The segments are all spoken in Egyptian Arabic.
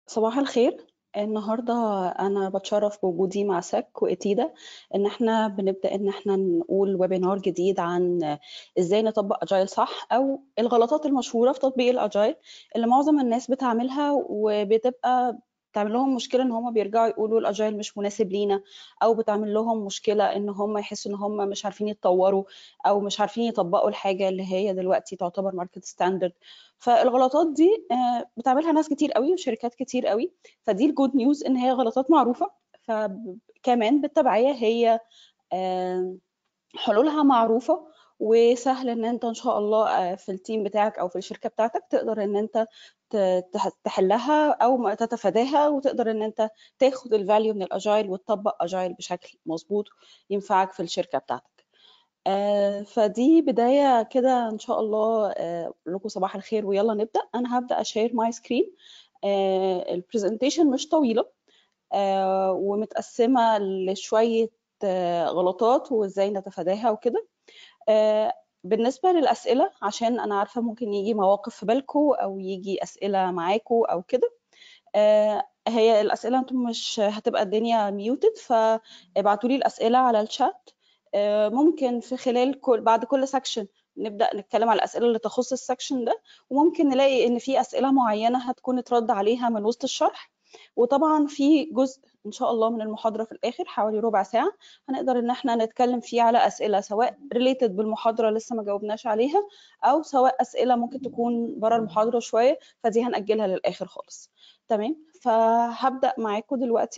صباح الخير النهاردة أنا بتشرف بوجودي مع سك وإتيدا إن إحنا بنبدأ إن إحنا نقول ويبينار جديد عن إزاي نطبق أجايل صح أو الغلطات المشهورة في تطبيق الأجايل اللي معظم الناس بتعملها وبتبقى بتعمل لهم مشكله ان هم بيرجعوا يقولوا الاجايل مش مناسب لينا او بتعمل لهم مشكله ان هم يحسوا ان هم مش عارفين يتطوروا او مش عارفين يطبقوا الحاجه اللي هي دلوقتي تعتبر ماركت ستاندرد فالغلطات دي آه، بتعملها ناس كتير قوي وشركات كتير قوي فدي الجود نيوز ان هي غلطات معروفه فكمان بالتبعيه هي آه، حلولها معروفه وسهل ان انت ان شاء الله آه، في التيم بتاعك او في الشركه بتاعتك تقدر ان انت تحلها او تتفاداها وتقدر ان انت تاخد الفاليو من الاجايل وتطبق اجايل بشكل مظبوط ينفعك في الشركه بتاعتك آه، فدي بدايه كده ان شاء الله آه، لكم صباح الخير ويلا نبدا انا هبدا اشير ماي سكرين البرزنتيشن مش طويله ومتقسمه لشويه غلطات وازاي نتفاداها وكده بالنسبة للأسئلة عشان أنا عارفة ممكن يجي مواقف في بالكم أو يجي أسئلة معاكم أو كده آه، هي الأسئلة أنتم مش هتبقى الدنيا ميوتد فابعتوا لي الأسئلة على الشات آه، ممكن في خلال كل بعد كل سكشن نبدأ نتكلم على الأسئلة اللي تخص السكشن ده وممكن نلاقي إن في أسئلة معينة هتكون اترد عليها من وسط الشرح وطبعا في جزء ان شاء الله من المحاضره في الاخر حوالي ربع ساعه هنقدر ان احنا نتكلم فيه على اسئله سواء ريليتد بالمحاضره لسه ما جاوبناش عليها او سواء اسئله ممكن تكون بره المحاضره شويه فدي هنأجلها للاخر خالص تمام فهبدأ معاكم دلوقتي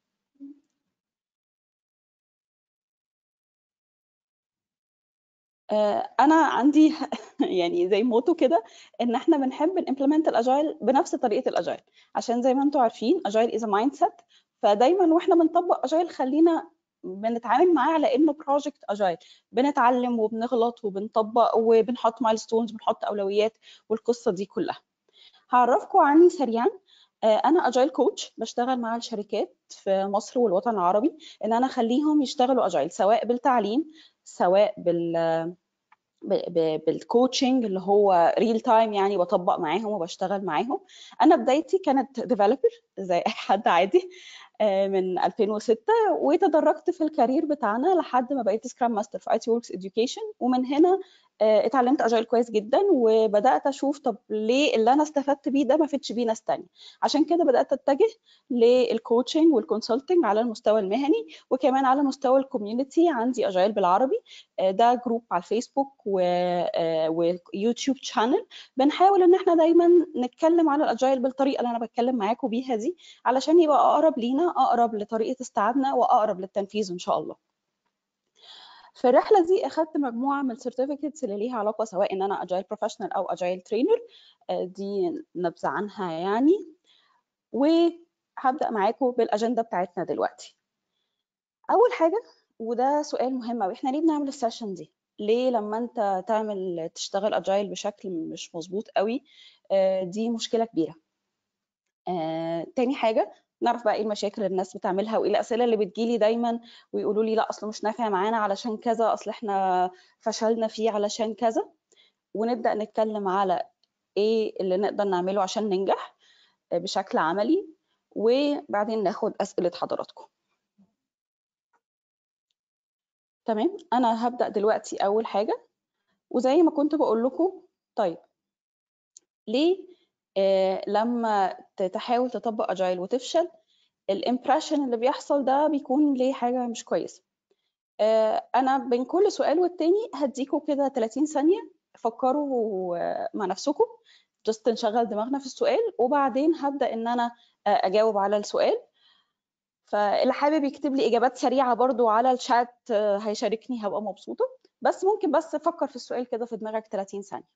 آه، انا عندي يعني زي موتو كده ان احنا بنحب نimplement الاجايل بنفس طريقه الاجايل عشان زي ما انتم عارفين اجايل از مايند سيت فدايما واحنا بنطبق اجايل خلينا بنتعامل معاه على انه بروجكت اجايل بنتعلم وبنغلط وبنطبق وبنحط مايلستونز بنحط اولويات والقصه دي كلها هعرفكم عني سريعا آه، انا اجايل كوتش بشتغل مع الشركات في مصر والوطن العربي ان انا اخليهم يشتغلوا اجايل سواء بالتعليم سواء بال بالكوتشنج اللي هو ريل تايم يعني بطبق معاهم وبشتغل معاهم انا بدايتي كانت ديفلوبر زي اي حد عادي آه، من 2006 وتدرجت في الكارير بتاعنا لحد ما بقيت سكرام ماستر في اي تي وركس اديوكيشن ومن هنا آه، اتعلمت اجايل كويس جدا وبدات اشوف طب ليه اللي انا استفدت بيه ده ما فيتش بيه ناس ثانيه عشان كده بدات اتجه للكوتشنج والكونسلتنج على المستوى المهني وكمان على مستوى الكوميونتي عندي اجايل بالعربي آه، ده جروب على الفيسبوك ويوتيوب شانل بنحاول ان احنا دايما نتكلم على الاجايل بالطريقه اللي انا بتكلم معاكم بيها دي علشان يبقى اقرب لينا اقرب لطريقه استيعابنا واقرب للتنفيذ ان شاء الله في الرحله دي اخذت مجموعه من السيرتيفيكتس اللي ليها علاقه سواء ان انا اجايل بروفيشنال او اجايل ترينر دي نبذه عنها يعني وهبدا معاكم بالاجنده بتاعتنا دلوقتي اول حاجه وده سؤال مهم قوي احنا ليه بنعمل السيشن دي ليه لما انت تعمل تشتغل اجايل بشكل مش مظبوط قوي آه، دي مشكله كبيره آه، تاني حاجه نعرف بقى ايه المشاكل اللي الناس بتعملها وايه الاسئله اللي بتجيلي دايما ويقولوا لي لا اصل مش نافع معانا علشان كذا اصل احنا فشلنا فيه علشان كذا ونبدا نتكلم على ايه اللي نقدر نعمله عشان ننجح بشكل عملي وبعدين ناخد اسئله حضراتكم تمام انا هبدا دلوقتي اول حاجه وزي ما كنت بقول لكم طيب ليه آه، لما تحاول تطبق اجايل وتفشل الامبريشن اللي بيحصل ده بيكون ليه حاجه مش كويسه آه، انا بين كل سؤال والتاني هديكوا كده 30 ثانيه فكروا مع نفسكم جست نشغل دماغنا في السؤال وبعدين هبدا ان انا آه، اجاوب على السؤال فاللي حابب يكتب لي اجابات سريعه برضو على الشات هيشاركني هبقى مبسوطه بس ممكن بس فكر في السؤال كده في دماغك 30 ثانيه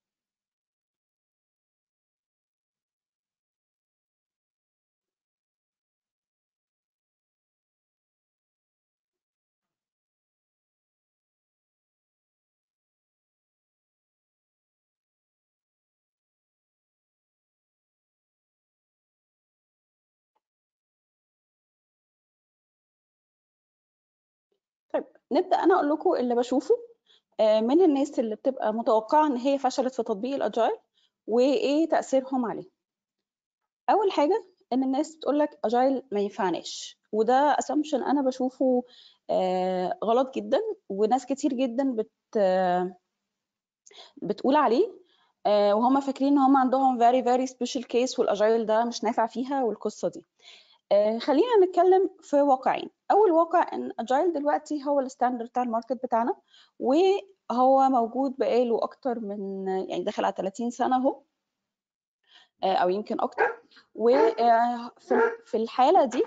طيب نبدا انا اقول لكم اللي بشوفه آه، من الناس اللي بتبقى متوقعه ان هي فشلت في تطبيق الاجايل وايه تاثيرهم عليه اول حاجه ان الناس بتقول لك اجايل ما ينفعناش وده اسامبشن انا بشوفه آه غلط جدا وناس كتير جدا بت آه بتقول عليه آه وهم فاكرين ان هم عندهم very very special case والاجايل ده مش نافع فيها والقصه دي آه خلينا نتكلم في واقعين اول واقع ان اجايل دلوقتي هو الستاندرد بتاع الماركت بتاعنا وهو موجود بقاله اكتر من يعني داخل على 30 سنه اهو او يمكن اكتر وفي الحاله دي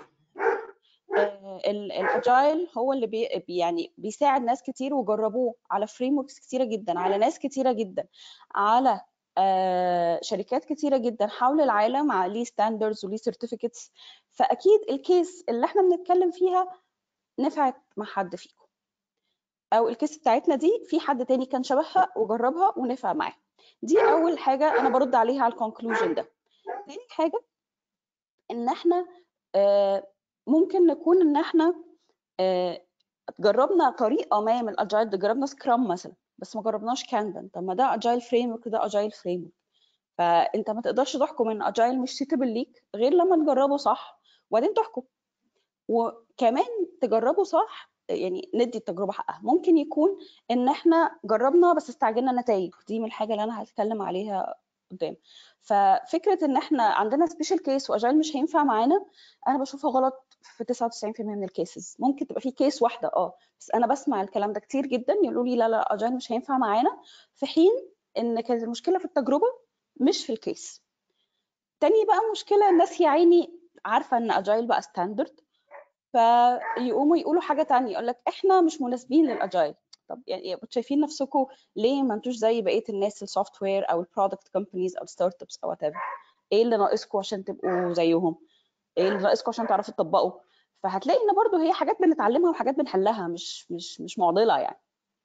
الاجايل هو اللي بي يعني بيساعد ناس كتير وجربوه على فريم وركس كتيره جدا على ناس كتيره جدا على شركات كتيره جدا حول العالم ليه ستاندردز وليه سيرتيفيكتس فاكيد الكيس اللي احنا بنتكلم فيها نفعت مع حد فيكم او الكيس بتاعتنا دي في حد تاني كان شبهها وجربها ونفع معاه دي اول حاجه انا برد عليها على الكونكلوجن ده تاني حاجه ان احنا ممكن نكون ان احنا جربنا طريقه ما من الاجايل جربنا سكرام مثلا بس ما جربناش كانبان طب ما ده اجايل فريم ورك ده اجايل فريم ورك فانت ما تقدرش تحكم ان اجايل مش سيتبل ليك غير لما تجربه صح وبعدين تحكم وكمان تجربه صح يعني ندي التجربه حقها ممكن يكون ان احنا جربنا بس استعجلنا نتائج دي من الحاجه اللي انا هتكلم عليها قدام ففكره ان احنا عندنا سبيشال كيس واجايل مش هينفع معانا انا بشوفها غلط في 99% من الكيسز ممكن تبقى في كيس واحده اه بس انا بسمع الكلام ده كتير جدا يقولوا لي لا لا اجايل مش هينفع معانا في حين ان كانت المشكله في التجربه مش في الكيس تاني بقى مشكله الناس يا عيني عارفه ان اجايل بقى ستاندرد فيقوموا يقولوا حاجه تانية يقول لك احنا مش مناسبين للاجايل طب يعني شايفين نفسكم ليه ما انتوش زي بقيه الناس السوفت وير او البرودكت كومبانيز او الستارت ابس او وات ايه اللي ناقصكم عشان تبقوا زيهم ايه اللي ناقصكم عشان تعرفوا تطبقوا فهتلاقي ان برضو هي حاجات بنتعلمها وحاجات بنحلها مش مش مش معضله يعني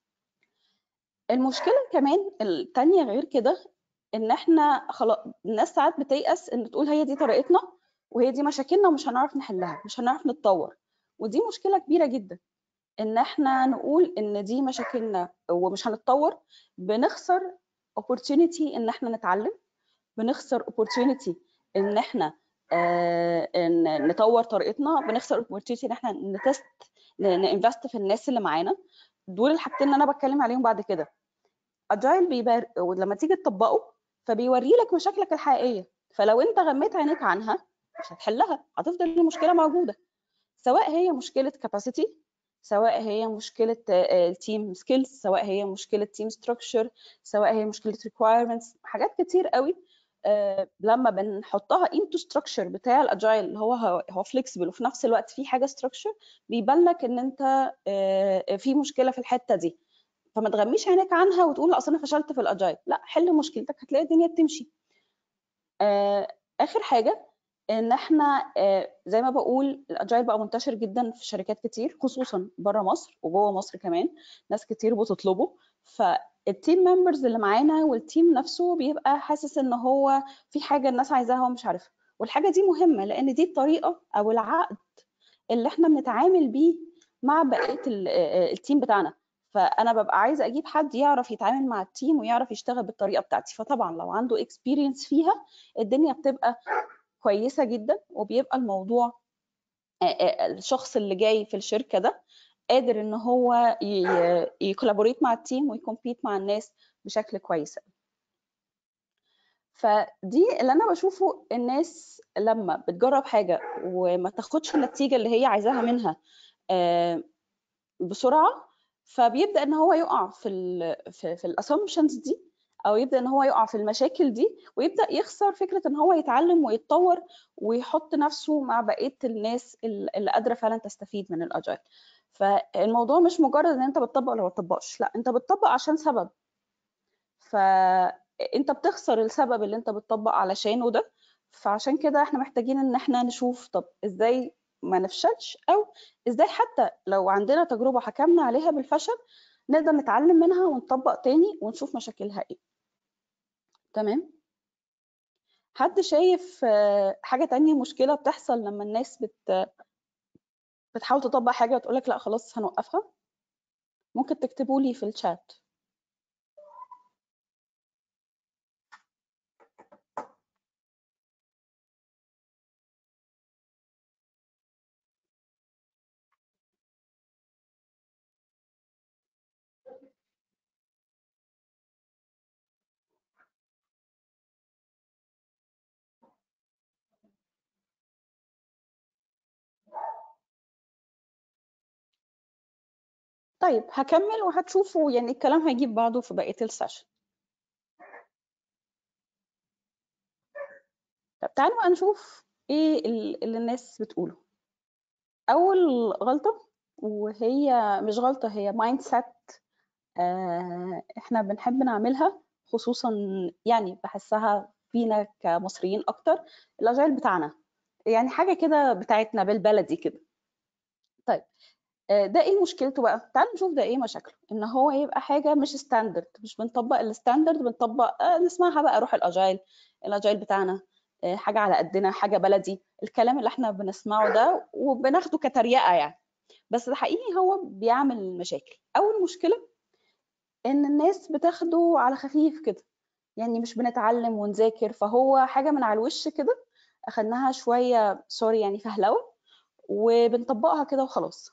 المشكله كمان التانية غير كده ان احنا خلاص الناس ساعات بتيأس ان تقول هي دي طريقتنا وهي دي مشاكلنا ومش هنعرف نحلها مش هنعرف نتطور ودي مشكله كبيره جدا ان احنا نقول ان دي مشاكلنا ومش هنتطور بنخسر opportunity ان احنا نتعلم بنخسر opportunity ان احنا آه ان نطور طريقتنا بنخسر opportunity ان احنا نتست نinvest في الناس اللي معانا دول الحاجتين اللي انا بتكلم عليهم بعد كده اجايل بيبر ولما تيجي تطبقه فبيوري لك مشاكلك الحقيقيه فلو انت غميت عينيك عنها مش هتحلها هتفضل المشكله موجوده سواء هي مشكله كاباسيتي سواء هي مشكله التيم سكيلز سواء هي مشكله تيم ستراكشر سواء هي مشكله ريكوايرمنتس حاجات كتير قوي لما بنحطها انتو ستراكشر بتاع الاجايل اللي هو هو فليكسبل وفي نفس الوقت في حاجه ستراكشر بيبان لك ان انت في مشكله في الحته دي فما تغميش عينيك عنها وتقول اصل انا فشلت في الاجايل لا حل مشكلتك هتلاقي الدنيا بتمشي اخر حاجه ان احنا زي ما بقول الاجايل بقى منتشر جدا في شركات كتير خصوصا بره مصر وجوه مصر كمان ناس كتير بتطلبه فالتيم ممبرز اللي معانا والتيم نفسه بيبقى حاسس ان هو في حاجه الناس عايزاها هو مش عارفها والحاجه دي مهمه لان دي الطريقه او العقد اللي احنا بنتعامل بيه مع بقيه التيم بتاعنا فانا ببقى عايزه اجيب حد يعرف يتعامل مع التيم ويعرف يشتغل بالطريقه بتاعتي فطبعا لو عنده اكسبيرينس فيها الدنيا بتبقى كويسه جدا وبيبقى الموضوع الشخص اللي جاي في الشركه ده قادر ان هو يكولابوريت مع التيم ويكمبيت مع الناس بشكل كويس فدي اللي انا بشوفه الناس لما بتجرب حاجه وما تاخدش النتيجه اللي هي عايزاها منها بسرعه فبيبدا ان هو يقع في ال في, في الاسامبشنز دي او يبدا ان هو يقع في المشاكل دي ويبدا يخسر فكره ان هو يتعلم ويتطور ويحط نفسه مع بقيه الناس اللي قادره فعلا تستفيد من الاجايل فالموضوع مش مجرد ان انت بتطبق ولا ما بتطبقش لا انت بتطبق عشان سبب فانت بتخسر السبب اللي انت بتطبق علشانه ده فعشان كده احنا محتاجين ان احنا نشوف طب ازاي ما نفشلش او ازاي حتى لو عندنا تجربه حكمنا عليها بالفشل نقدر نتعلم منها ونطبق تاني ونشوف مشاكلها ايه تمام حد شايف حاجه تانية مشكله بتحصل لما الناس بت بتحاول تطبق حاجه وتقول لك لا خلاص هنوقفها ممكن تكتبوا لي في الشات طيب هكمل وهتشوفوا يعني الكلام هيجيب بعضه في بقيه السيشن طب تعالوا بقى نشوف ايه اللي الناس بتقوله اول غلطه وهي مش غلطه هي مايند سيت احنا بنحب نعملها خصوصا يعني بحسها فينا كمصريين اكتر الاجايل بتاعنا يعني حاجه كده بتاعتنا بالبلدي كده طيب ده ايه مشكلته بقى تعالوا نشوف ده ايه مشاكله ان هو يبقى حاجه مش ستاندرد مش بنطبق الستاندرد بنطبق آه نسمعها بقى روح الاجايل الاجايل بتاعنا حاجه على قدنا حاجه بلدي الكلام اللي احنا بنسمعه ده وبناخده كتريقه يعني بس الحقيقي هو بيعمل مشاكل اول مشكله ان الناس بتاخده على خفيف كده يعني مش بنتعلم ونذاكر فهو حاجه من على الوش كده اخدناها شويه سوري يعني فهلوه وبنطبقها كده وخلاص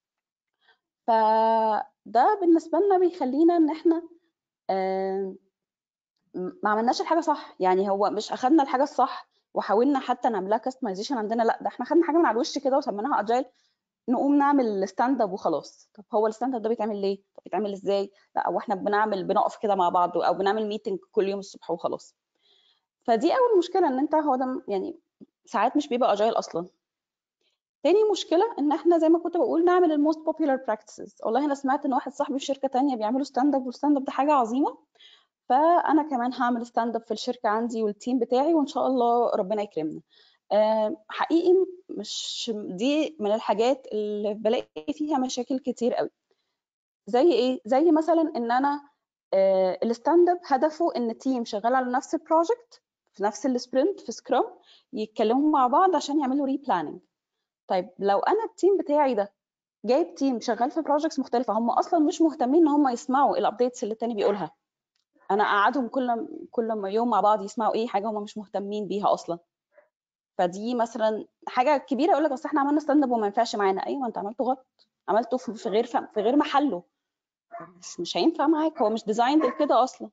فده بالنسبه لنا بيخلينا ان احنا آه ما عملناش الحاجه صح يعني هو مش اخدنا الحاجه الصح وحاولنا حتى نعملها كاستمايزيشن عندنا لا ده احنا خدنا حاجه من على الوش كده وسميناها اجايل نقوم نعمل ستاند اب وخلاص طب هو الستاند اب ده بيتعمل ليه طب بيتعمل ازاي لا او احنا بنعمل بنقف كده مع بعض او بنعمل ميتنج كل يوم الصبح وخلاص فدي اول مشكله ان انت هو ده يعني ساعات مش بيبقى اجايل اصلا تاني مشكله ان احنا زي ما كنت بقول نعمل الموست بوبيلار براكتسز والله انا سمعت ان واحد صاحبي في شركه تانية بيعملوا ستاند اب والستاند اب ده حاجه عظيمه فانا كمان هعمل ستاند اب في الشركه عندي والتيم بتاعي وان شاء الله ربنا يكرمنا أه حقيقي مش دي من الحاجات اللي بلاقي فيها مشاكل كتير قوي زي ايه زي مثلا ان انا أه الستاند اب هدفه ان تيم شغال على نفس البروجكت في نفس السبرنت في سكرام يتكلموا مع بعض عشان يعملوا ري بلاننج طيب لو انا التيم بتاعي ده جايب تيم شغال في بروجكتس مختلفه هم اصلا مش مهتمين ان هم يسمعوا الابديتس اللي التاني بيقولها انا اقعدهم كل كل ما يوم مع بعض يسمعوا ايه حاجه هم مش مهتمين بيها اصلا فدي مثلا حاجه كبيره يقول لك اصل احنا عملنا ستاند اب وما ينفعش معانا ايوه انت عملته غلط عملته في غير في غير محله مش مش هينفع معاك هو مش ديزاين كده اصلا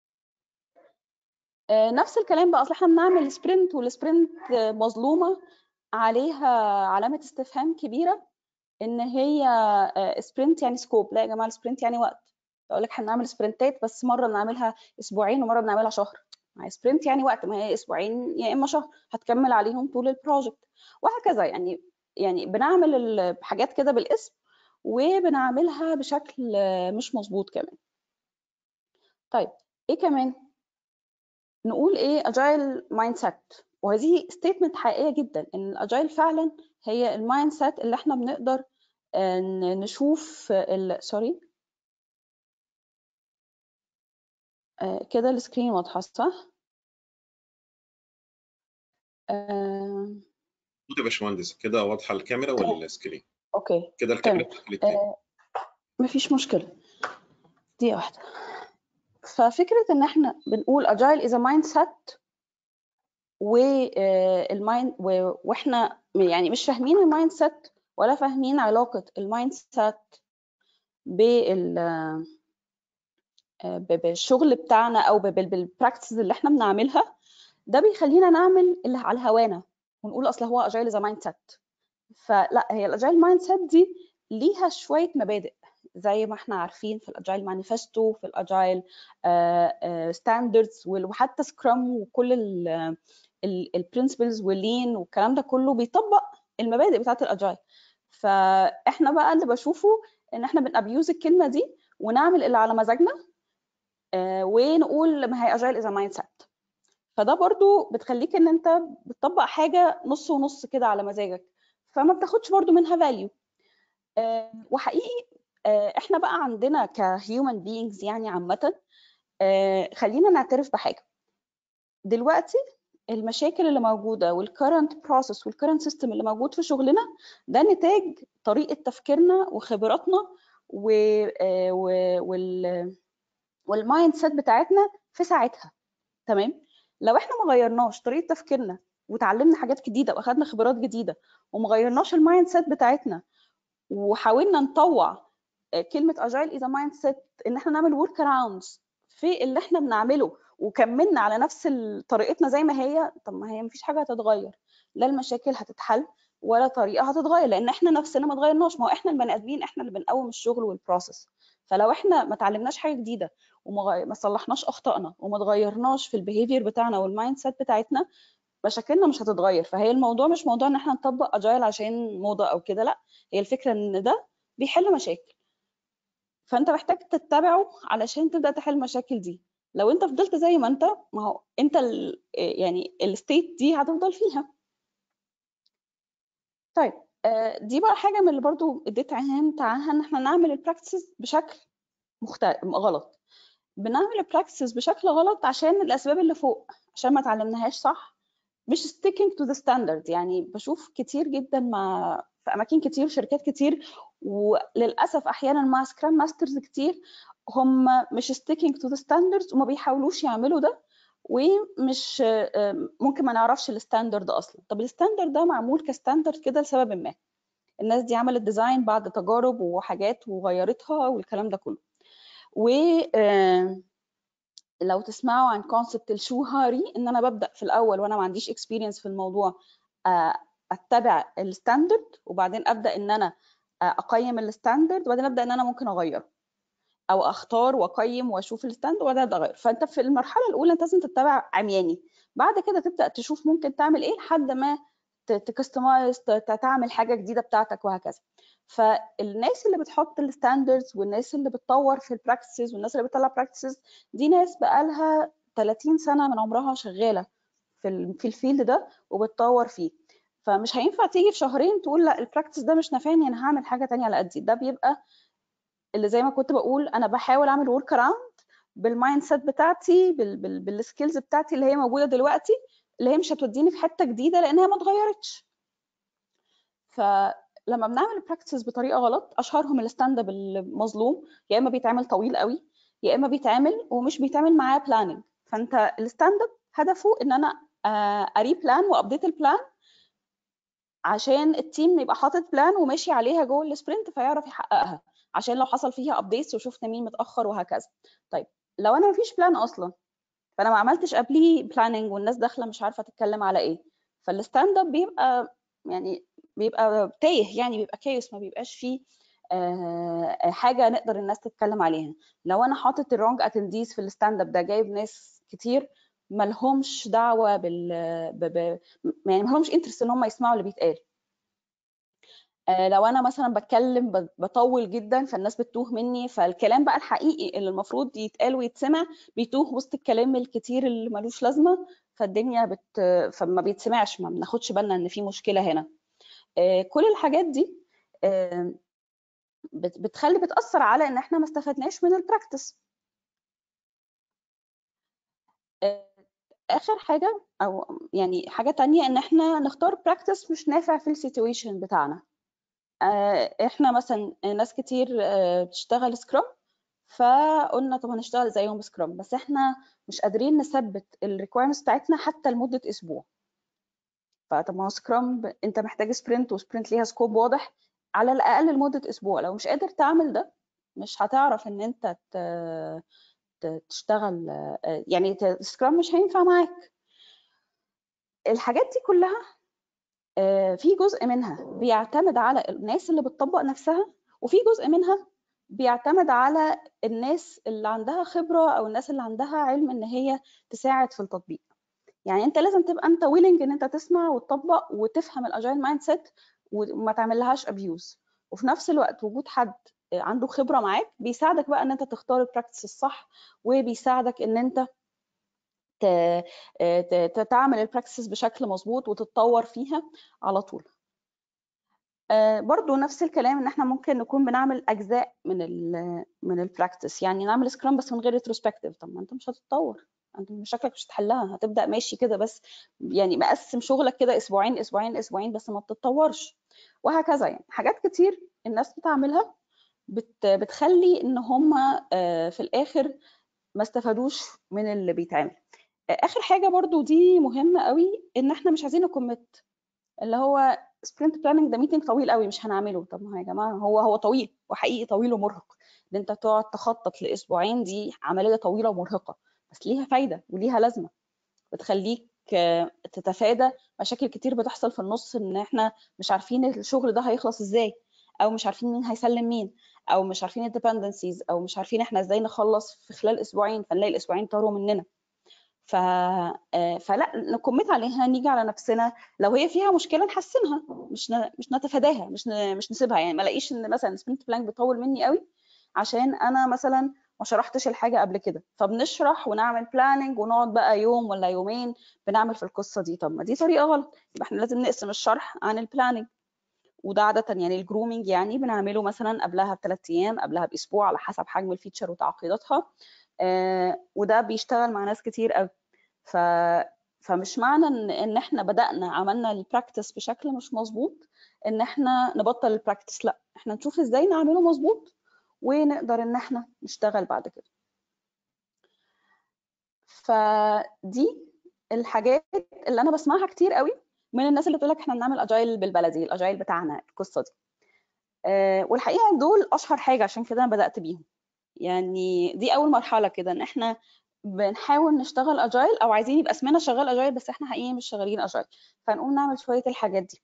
نفس الكلام بقى اصل احنا بنعمل سبرنت والسبرنت مظلومه عليها علامه استفهام كبيره ان هي سبرنت يعني سكوب لا يا جماعه السبرنت يعني وقت اقول لك احنا بنعمل سبرنتات بس مره بنعملها اسبوعين ومره بنعملها شهر ما هي سبرنت يعني وقت ما هي اسبوعين يا اما شهر هتكمل عليهم طول البروجكت وهكذا يعني يعني بنعمل الحاجات كده بالاسم وبنعملها بشكل مش مظبوط كمان طيب ايه كمان نقول ايه اجايل مايند سيت وهذه ستيتمنت حقيقيه جدا ان الاجايل فعلا هي المايند سيت اللي احنا بنقدر نشوف سوري كده السكرين واضحه صح آه... يا باشمهندس كده واضحه الكاميرا ولا السكرين اوكي كده الكاميرا آه... مفيش مشكله دي واحده ففكره ان احنا بنقول agile is a mindset والمايند واحنا يعني مش فاهمين المايند سيت ولا فاهمين علاقه المايند سيت بال بالشغل بتاعنا او بالبراكتسز اللي احنا بنعملها ده بيخلينا نعمل اللي على هوانا ونقول اصل هو اجايل از مايند سيت فلا هي الاجايل مايند سيت دي ليها شويه مبادئ زي ما احنا عارفين في الاجايل مانيفستو في الاجايل ستاندردز وحتى سكرام وكل البرنسبلز واللين والكلام ده كله بيطبق المبادئ بتاعت الاجايل فاحنا بقى اللي بشوفه ان احنا بنابيوز الكلمه دي ونعمل اللي على مزاجنا آه ونقول ما هي اجايل از مايند سيت فده برضو بتخليك ان انت بتطبق حاجه نص ونص كده على مزاجك فما بتاخدش برضو منها فاليو آه وحقيقي آه احنا بقى عندنا كهيومن بينجز يعني عامه خلينا نعترف بحاجه دلوقتي المشاكل اللي موجوده والكرنت بروسيس والكرنت سيستم اللي موجود في شغلنا ده نتاج طريقه تفكيرنا وخبراتنا و وال والمايند سيت بتاعتنا في ساعتها تمام لو احنا ما غيرناش طريقه تفكيرنا وتعلمنا حاجات جديده واخدنا خبرات جديده وما غيرناش المايند سيت بتاعتنا وحاولنا نطوع كلمه اجايل از مايند سيت ان احنا نعمل ورك اراوندز في اللي احنا بنعمله وكملنا على نفس طريقتنا زي ما هي طب ما هي مفيش حاجه هتتغير لا المشاكل هتتحل ولا طريقه هتتغير لان احنا نفسنا ما اتغيرناش ما هو احنا البني ادمين احنا اللي بنقوم الشغل والبروسيس فلو احنا ما اتعلمناش حاجه جديده وما ما صلحناش اخطائنا وما اتغيرناش في البيهيفير بتاعنا والمايند سيت بتاعتنا مشاكلنا مش هتتغير فهي الموضوع مش موضوع ان احنا نطبق اجايل عشان موضه او كده لا هي الفكره ان ده بيحل مشاكل فانت محتاج تتبعه علشان تبدا تحل المشاكل دي لو انت فضلت زي ما انت ما هو انت ال يعني الستيت دي هتفضل فيها طيب دي بقى حاجه من اللي برضو اديت عهام عنها ان احنا نعمل البراكتسز بشكل مختلف غلط بنعمل البراكتسز بشكل غلط عشان الاسباب اللي فوق عشان ما اتعلمناهاش صح مش sticking to the standard يعني بشوف كتير جدا مع في اماكن كتير شركات كتير وللاسف احيانا مع سكرام ماسترز كتير هم مش sticking to the standards وما بيحاولوش يعملوا ده ومش ممكن ما نعرفش الستاندرد اصلا طب الستاندرد ده معمول كستاندرد كده لسبب ما الناس دي عملت ديزاين بعد تجارب وحاجات وغيرتها والكلام ده كله و لو تسمعوا عن كونسبت الشوهاري ان انا ببدا في الاول وانا ما عنديش اكسبيرينس في الموضوع اتبع الستاندرد وبعدين ابدا ان انا اقيم الستاندرد وبعدين ابدا ان انا ممكن اغيره او اختار واقيم واشوف الستاندرد وبعدين ابدا اغير فانت في المرحله الاولى انت لازم تتبع عمياني بعد كده تبدا تشوف ممكن تعمل ايه لحد ما تكستمايز تعمل حاجه جديده بتاعتك وهكذا فالناس اللي بتحط الستاندردز والناس اللي بتطور في البراكتسز والناس اللي بتطلع براكتسز دي ناس بقالها 30 سنه من عمرها شغاله في في الفيلد ده وبتطور فيه فمش هينفع تيجي في شهرين تقول لا البراكتس ده مش نافعني انا هعمل حاجه تانية على قدي ده بيبقى اللي زي ما كنت بقول انا بحاول اعمل ورك اراوند بالمايند سيت بتاعتي بالسكيلز بتاعتي اللي هي موجوده دلوقتي اللي هي مش هتوديني في حته جديده لان هي ما اتغيرتش فلما بنعمل البراكتسز بطريقه غلط اشهرهم الستاند اب المظلوم يا اما بيتعمل طويل قوي يا اما بيتعمل ومش بيتعمل معاه بلاننج فانت الستاند اب هدفه ان انا اري بلان وابديت البلان عشان التيم يبقى حاطط بلان وماشي عليها جوه السبرنت فيعرف يحققها عشان لو حصل فيها ابديتس وشفنا مين متاخر وهكذا طيب لو انا مفيش بلان اصلا فانا ما عملتش قبليه بلاننج والناس داخله مش عارفه تتكلم على ايه فالستاند اب بيبقى يعني بيبقى تايه يعني بيبقى كيوس ما بيبقاش فيه آه حاجه نقدر الناس تتكلم عليها لو انا حاطط الرونج اتنديز في الستاند اب ده جايب ناس كتير ما لهمش دعوه بال ب... ب... يعني ما لهمش انترست ان هم يسمعوا اللي بيتقال آه لو انا مثلا بتكلم بطول جدا فالناس بتتوه مني فالكلام بقى الحقيقي اللي المفروض يتقال ويتسمع بيتوه وسط الكلام الكتير اللي ملوش لازمه فالدنيا بت فما بيتسمعش ما بناخدش بالنا ان في مشكله هنا آه كل الحاجات دي آه بتخلي بتاثر على ان احنا ما استفدناش من البراكتس اخر حاجه او يعني حاجه تانية ان احنا نختار براكتس مش نافع في السيتويشن بتاعنا احنا مثلا ناس كتير بتشتغل سكرام فقلنا طب هنشتغل زيهم سكرام بس احنا مش قادرين نثبت الريكويرمنتس بتاعتنا حتى لمده اسبوع فطب ما هو سكرام انت محتاج سبرنت وسبرنت ليها سكوب واضح على الاقل لمده اسبوع لو مش قادر تعمل ده مش هتعرف ان انت تشتغل يعني سكرام مش هينفع معاك الحاجات دي كلها في جزء منها بيعتمد على الناس اللي بتطبق نفسها وفي جزء منها بيعتمد على الناس اللي عندها خبرة أو الناس اللي عندها علم إن هي تساعد في التطبيق يعني أنت لازم تبقى أنت ويلنج إن أنت تسمع وتطبق وتفهم الأجايل مايند سيت وما تعملهاش أبيوز وفي نفس الوقت وجود حد عنده خبرة معاك بيساعدك بقى إن أنت تختار البراكتس الصح وبيساعدك إن أنت تعمل البراكتسز بشكل مظبوط وتتطور فيها على طول برضو نفس الكلام ان احنا ممكن نكون بنعمل اجزاء من ال من البراكتس يعني نعمل سكرام بس من غير ريتروسبكتيف طب ما انت مش هتتطور انت مشاكلك مش هتحلها هتبدا ماشي كده بس يعني مقسم شغلك كده اسبوعين اسبوعين اسبوعين بس ما بتتطورش وهكذا يعني حاجات كتير الناس بتعملها بت بتخلي ان هم في الاخر ما استفادوش من اللي بيتعمل اخر حاجه برضو دي مهمه قوي ان احنا مش عايزين نكمت اللي هو سبرنت بلاننج ده ميتنج طويل قوي مش هنعمله طب ما يا جماعه هو هو طويل وحقيقي طويل ومرهق ان انت تقعد تخطط لاسبوعين دي عمليه طويله ومرهقه بس ليها فايده وليها لازمه بتخليك تتفادى مشاكل كتير بتحصل في النص ان احنا مش عارفين الشغل ده هيخلص ازاي او مش عارفين مين هيسلم مين او مش عارفين الديبندنسيز او مش عارفين احنا ازاي نخلص في خلال اسبوعين فنلاقي الاسبوعين طاروا مننا ف... فلا نكمت عليها نيجي على نفسنا لو هي فيها مشكله نحسنها مش ن... مش نتفاداها مش ن... مش نسيبها يعني ما الاقيش ان مثلا سبرنت بلانك بيطول مني قوي عشان انا مثلا ما شرحتش الحاجه قبل كده فبنشرح ونعمل بلاننج ونقعد بقى يوم ولا يومين بنعمل في القصه دي طب ما دي طريقه غلط يبقى احنا لازم نقسم الشرح عن البلاننج وده عاده يعني الجرومينج يعني بنعمله مثلا قبلها بثلاث ايام قبلها باسبوع على حسب حجم الفيتشر وتعقيداتها آه وده بيشتغل مع ناس كتير قوي ف فمش معنى ان ان احنا بدانا عملنا البراكتس بشكل مش مظبوط ان احنا نبطل البراكتس لا احنا نشوف ازاي نعمله مظبوط ونقدر ان احنا نشتغل بعد كده فدي الحاجات اللي انا بسمعها كتير قوي من الناس اللي بتقول لك احنا بنعمل اجايل بالبلدي الاجايل بتاعنا القصه دي أه والحقيقه دول اشهر حاجه عشان كده انا بدات بيهم يعني دي اول مرحله كده ان احنا بنحاول نشتغل اجايل او عايزين يبقى اسمنا شغال اجايل بس احنا حقيقي مش شغالين اجايل فنقوم نعمل شويه الحاجات دي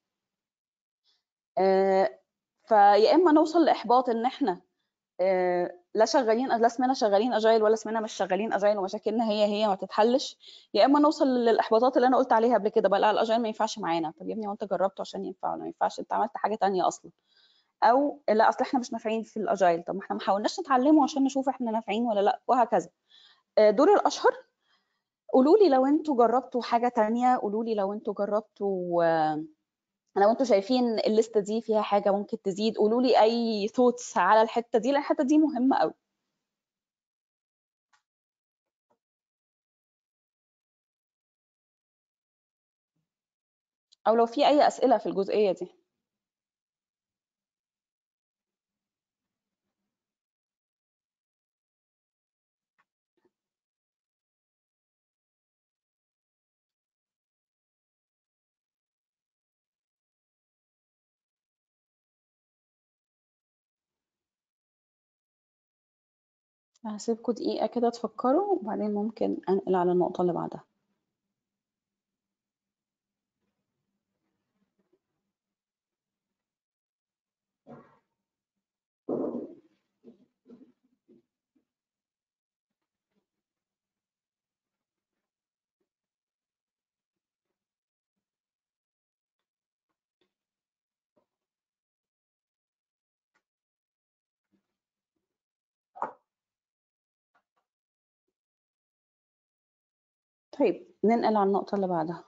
أه فيا اما نوصل لاحباط ان احنا أه لا شغالين لا اسمنا شغالين اجايل ولا اسمنا مش شغالين اجايل ومشاكلنا هي هي ما تتحلش يا اما نوصل للاحباطات اللي انا قلت عليها قبل كده بقى لا الاجايل ما ينفعش معانا طب يا ابني وانت جربته عشان ينفع ولا ما ينفعش انت عملت حاجه ثانيه اصلا او لا اصل احنا مش نافعين في الاجايل طب ما احنا ما حاولناش نتعلمه عشان نشوف احنا نافعين ولا لا وهكذا دول الاشهر قولوا لي لو انتوا جربتوا حاجه تانية قولوا لي لو انتوا جربتوا لو انتوا شايفين الليسته دي فيها حاجه ممكن تزيد قولوا لي اي ثوتس على الحته دي لان الحته دي مهمه قوي او لو في اي اسئله في الجزئيه دي هسيبكم دقيقة كده تفكروا وبعدين ممكن أنقل على النقطة اللي بعدها طيب ننقل على النقطة اللي بعدها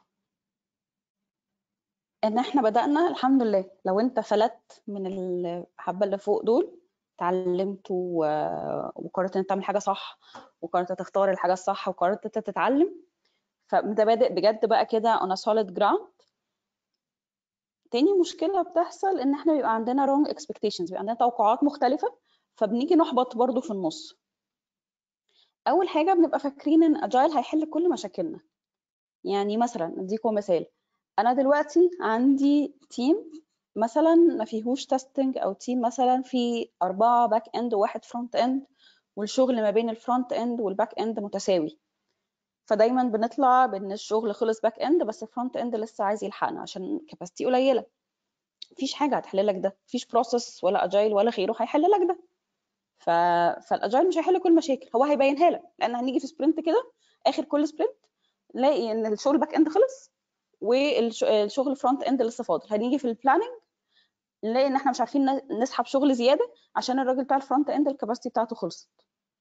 ان احنا بدأنا الحمد لله لو انت فلت من الحبة اللي فوق دول اتعلمت وقررت ان تعمل حاجة صح وقررت تختار الحاجة الصح وقررت تتعلم فانت بادئ بجد بقى كده on a solid ground تاني مشكلة بتحصل ان احنا بيبقى عندنا wrong expectations بيبقى عندنا توقعات مختلفة فبنيجي نحبط برضو في النص اول حاجه بنبقى فاكرين ان اجايل هيحل كل مشاكلنا يعني مثلا اديكم مثال انا دلوقتي عندي تيم مثلا ما فيهوش تيستنج او تيم مثلا في أربعة باك اند وواحد فرونت اند والشغل ما بين الفرونت اند والباك اند متساوي فدايما بنطلع بان الشغل خلص باك اند بس الفرونت اند لسه عايز يلحقنا عشان كاباسيتي قليله مفيش حاجه هتحل لك ده مفيش بروسيس ولا اجايل ولا غيره هيحل لك ده ف... فالاجايل مش هيحل كل المشاكل هو هيبينها لك لان هنيجي في سبرنت كده اخر كل سبرنت نلاقي ان الشغل باك اند خلص والشغل فرونت اند لسه فاضل هنيجي في البلاننج نلاقي ان احنا مش عارفين نسحب شغل زياده عشان الراجل بتاع الفرونت اند الكباستي بتاعته خلصت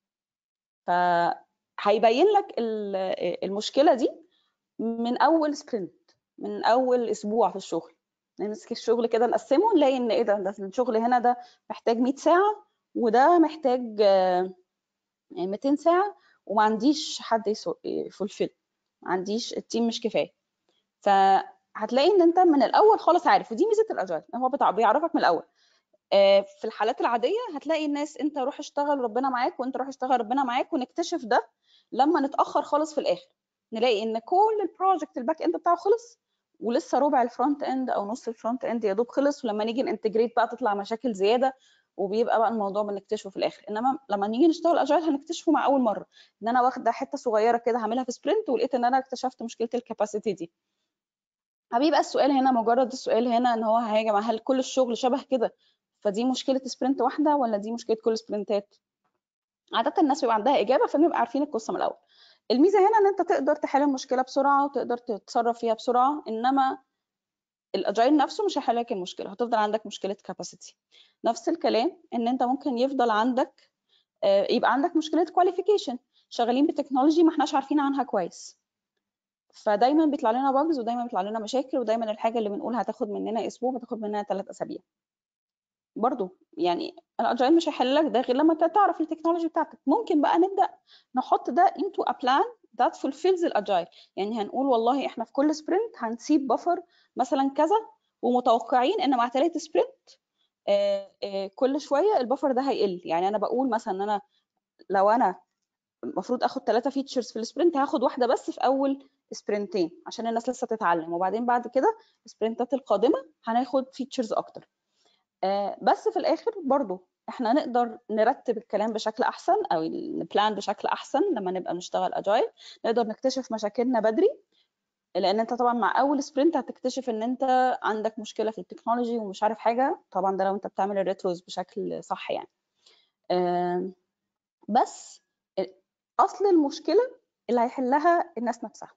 فهيبين لك المشكله دي من اول سبرنت من اول اسبوع في الشغل نمسك الشغل كده نقسمه نلاقي ان ايه ده ده الشغل هنا ده محتاج 100 ساعه وده محتاج 200 ساعه وما عنديش حد يفولفل ما عنديش التيم مش كفايه فهتلاقي ان انت من الاول خالص عارف ودي ميزه الاجايل هو بيعرفك من الاول في الحالات العاديه هتلاقي الناس انت روح اشتغل ربنا معاك وانت روح اشتغل ربنا معاك ونكتشف ده لما نتاخر خالص في الاخر نلاقي ان كل البروجكت الباك اند بتاعه خلص ولسه ربع الفرونت اند او نص الفرونت اند يا دوب خلص ولما نيجي ننتجريت بقى تطلع مشاكل زياده وبيبقى بقى الموضوع بنكتشفه في الاخر انما لما نيجي نشتغل اجايل هنكتشفه مع اول مره ان انا واخده حته صغيره كده هعملها في سبرنت ولقيت ان انا اكتشفت مشكله الكاباسيتي دي هيبقى السؤال هنا مجرد السؤال هنا ان هو يا جماعه هل كل الشغل شبه كده فدي مشكله سبرنت واحده ولا دي مشكله كل سبرنتات عاده الناس بيبقى عندها اجابه فبنبقى عارفين القصه من الاول الميزه هنا ان انت تقدر تحل المشكله بسرعه وتقدر تتصرف فيها بسرعه انما الاجايل نفسه مش هيحل لك المشكله هتفضل عندك مشكله كاباسيتي نفس الكلام ان انت ممكن يفضل عندك يبقى عندك مشكله كواليفيكيشن شغالين بتكنولوجي ما احناش عارفين عنها كويس فدايما بيطلع لنا باجز ودايما بيطلع لنا مشاكل ودايما الحاجه اللي بنقول هتاخد مننا اسبوع بتاخد مننا ثلاث اسابيع برضو يعني الاجايل مش هيحل لك ده غير لما تعرف التكنولوجي بتاعتك ممكن بقى نبدا نحط ده into a plan that fulfills الاجايل يعني هنقول والله احنا في كل سبرنت هنسيب بفر مثلا كذا ومتوقعين ان مع ثلاث سبرنت آه آه كل شويه البفر ده هيقل يعني انا بقول مثلا ان انا لو انا المفروض اخد ثلاثه فيتشرز في السبرنت هاخد واحده بس في اول سبرنتين عشان الناس لسه تتعلم وبعدين بعد كده السبرنتات القادمه هناخد فيتشرز اكتر آه بس في الاخر برضو احنا نقدر نرتب الكلام بشكل احسن او نبلان بشكل احسن لما نبقى نشتغل اجايل نقدر نكتشف مشاكلنا بدري لان انت طبعا مع اول سبرنت هتكتشف ان انت عندك مشكله في التكنولوجي ومش عارف حاجه طبعا ده لو انت بتعمل الريتروز بشكل صح يعني آه بس اصل المشكله اللي هيحلها الناس نفسها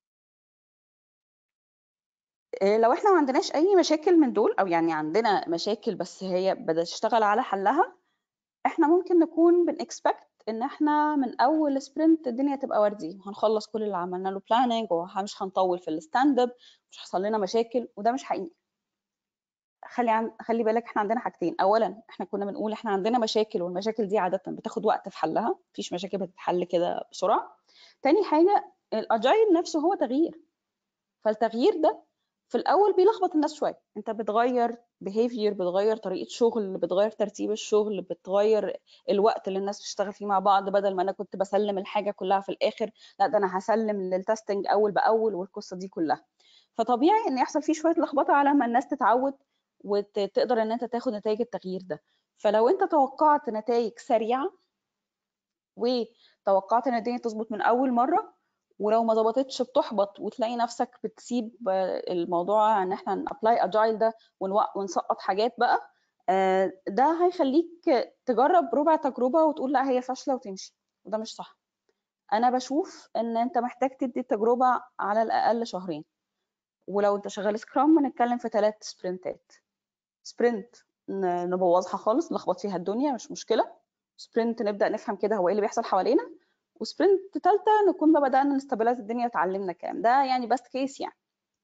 لو احنا ما عندناش اي مشاكل من دول او يعني عندنا مشاكل بس هي بدات تشتغل على حلها احنا ممكن نكون بنكسبكت ان احنا من اول سبرنت الدنيا تبقى وردي وهنخلص كل اللي عملنا له بلاننج ومش هنطول في الستاند اب مش هيحصل لنا مشاكل وده مش حقيقي خلي عن... خلي بالك احنا عندنا حاجتين اولا احنا كنا بنقول احنا عندنا مشاكل والمشاكل دي عاده بتاخد وقت في حلها مفيش مشاكل بتتحل كده بسرعه تاني حاجه الاجايل نفسه هو تغيير فالتغيير ده في الاول بيلخبط الناس شويه انت بتغير behavior بتغير طريقه شغل بتغير ترتيب الشغل بتغير الوقت اللي الناس بتشتغل فيه مع بعض بدل ما انا كنت بسلم الحاجه كلها في الاخر لا ده انا هسلم للتستنج اول باول والقصه دي كلها فطبيعي ان يحصل فيه شويه لخبطه على ما الناس تتعود وتقدر ان انت تاخد نتائج التغيير ده فلو انت توقعت نتائج سريعه وتوقعت ان الدنيا تظبط من اول مره ولو ما ظبطتش بتحبط وتلاقي نفسك بتسيب الموضوع ان احنا نابلاي اجايل ده ونسقط حاجات بقى ده هيخليك تجرب ربع تجربه وتقول لا هي فاشله وتمشي وده مش صح انا بشوف ان انت محتاج تدي التجربه على الاقل شهرين ولو انت شغال سكرام بنتكلم في ثلاث سبرنتات سبرنت نبوظها خالص نلخبط فيها الدنيا مش مشكله سبرنت نبدا نفهم كده هو ايه اللي بيحصل حوالينا وسبرنت ثالثه نكون بقى بدانا نستابلايز الدنيا وتعلمنا الكلام ده يعني بست كيس يعني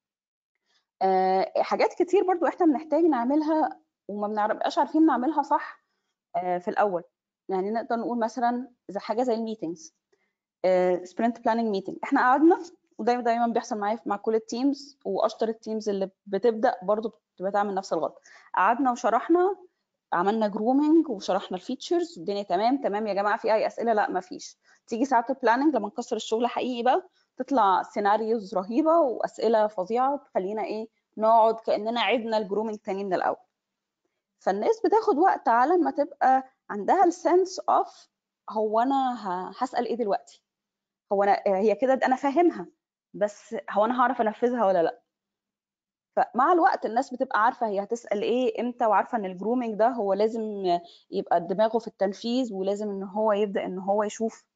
أه حاجات كتير برضو احنا بنحتاج نعملها وما بنبقاش عارفين نعملها صح أه في الاول يعني نقدر نقول مثلا زي حاجه زي الميتنجز سبرنت بلاننج ميتنج احنا قعدنا ودايما دايما بيحصل معايا مع كل التيمز واشطر التيمز اللي بتبدا برضو بتعمل نفس الغلط قعدنا وشرحنا عملنا جرومينج وشرحنا الفيتشرز والدنيا تمام تمام يا جماعه في اي اسئله لا ما فيش تيجي ساعه البلاننج لما نكسر الشغل حقيقي بقى تطلع سيناريوز رهيبه واسئله فظيعه تخلينا ايه نقعد كاننا عدنا الجرومينج تاني من الاول فالناس بتاخد وقت على ما تبقى عندها السنس اوف هو انا هسال ايه دلوقتي هو انا هي كده انا فاهمها بس هو انا هعرف انفذها ولا لا فمع الوقت الناس بتبقى عارفه هي هتسال ايه امتى وعارفه ان الجرومينج ده هو لازم يبقى دماغه في التنفيذ ولازم ان هو يبدا ان هو يشوف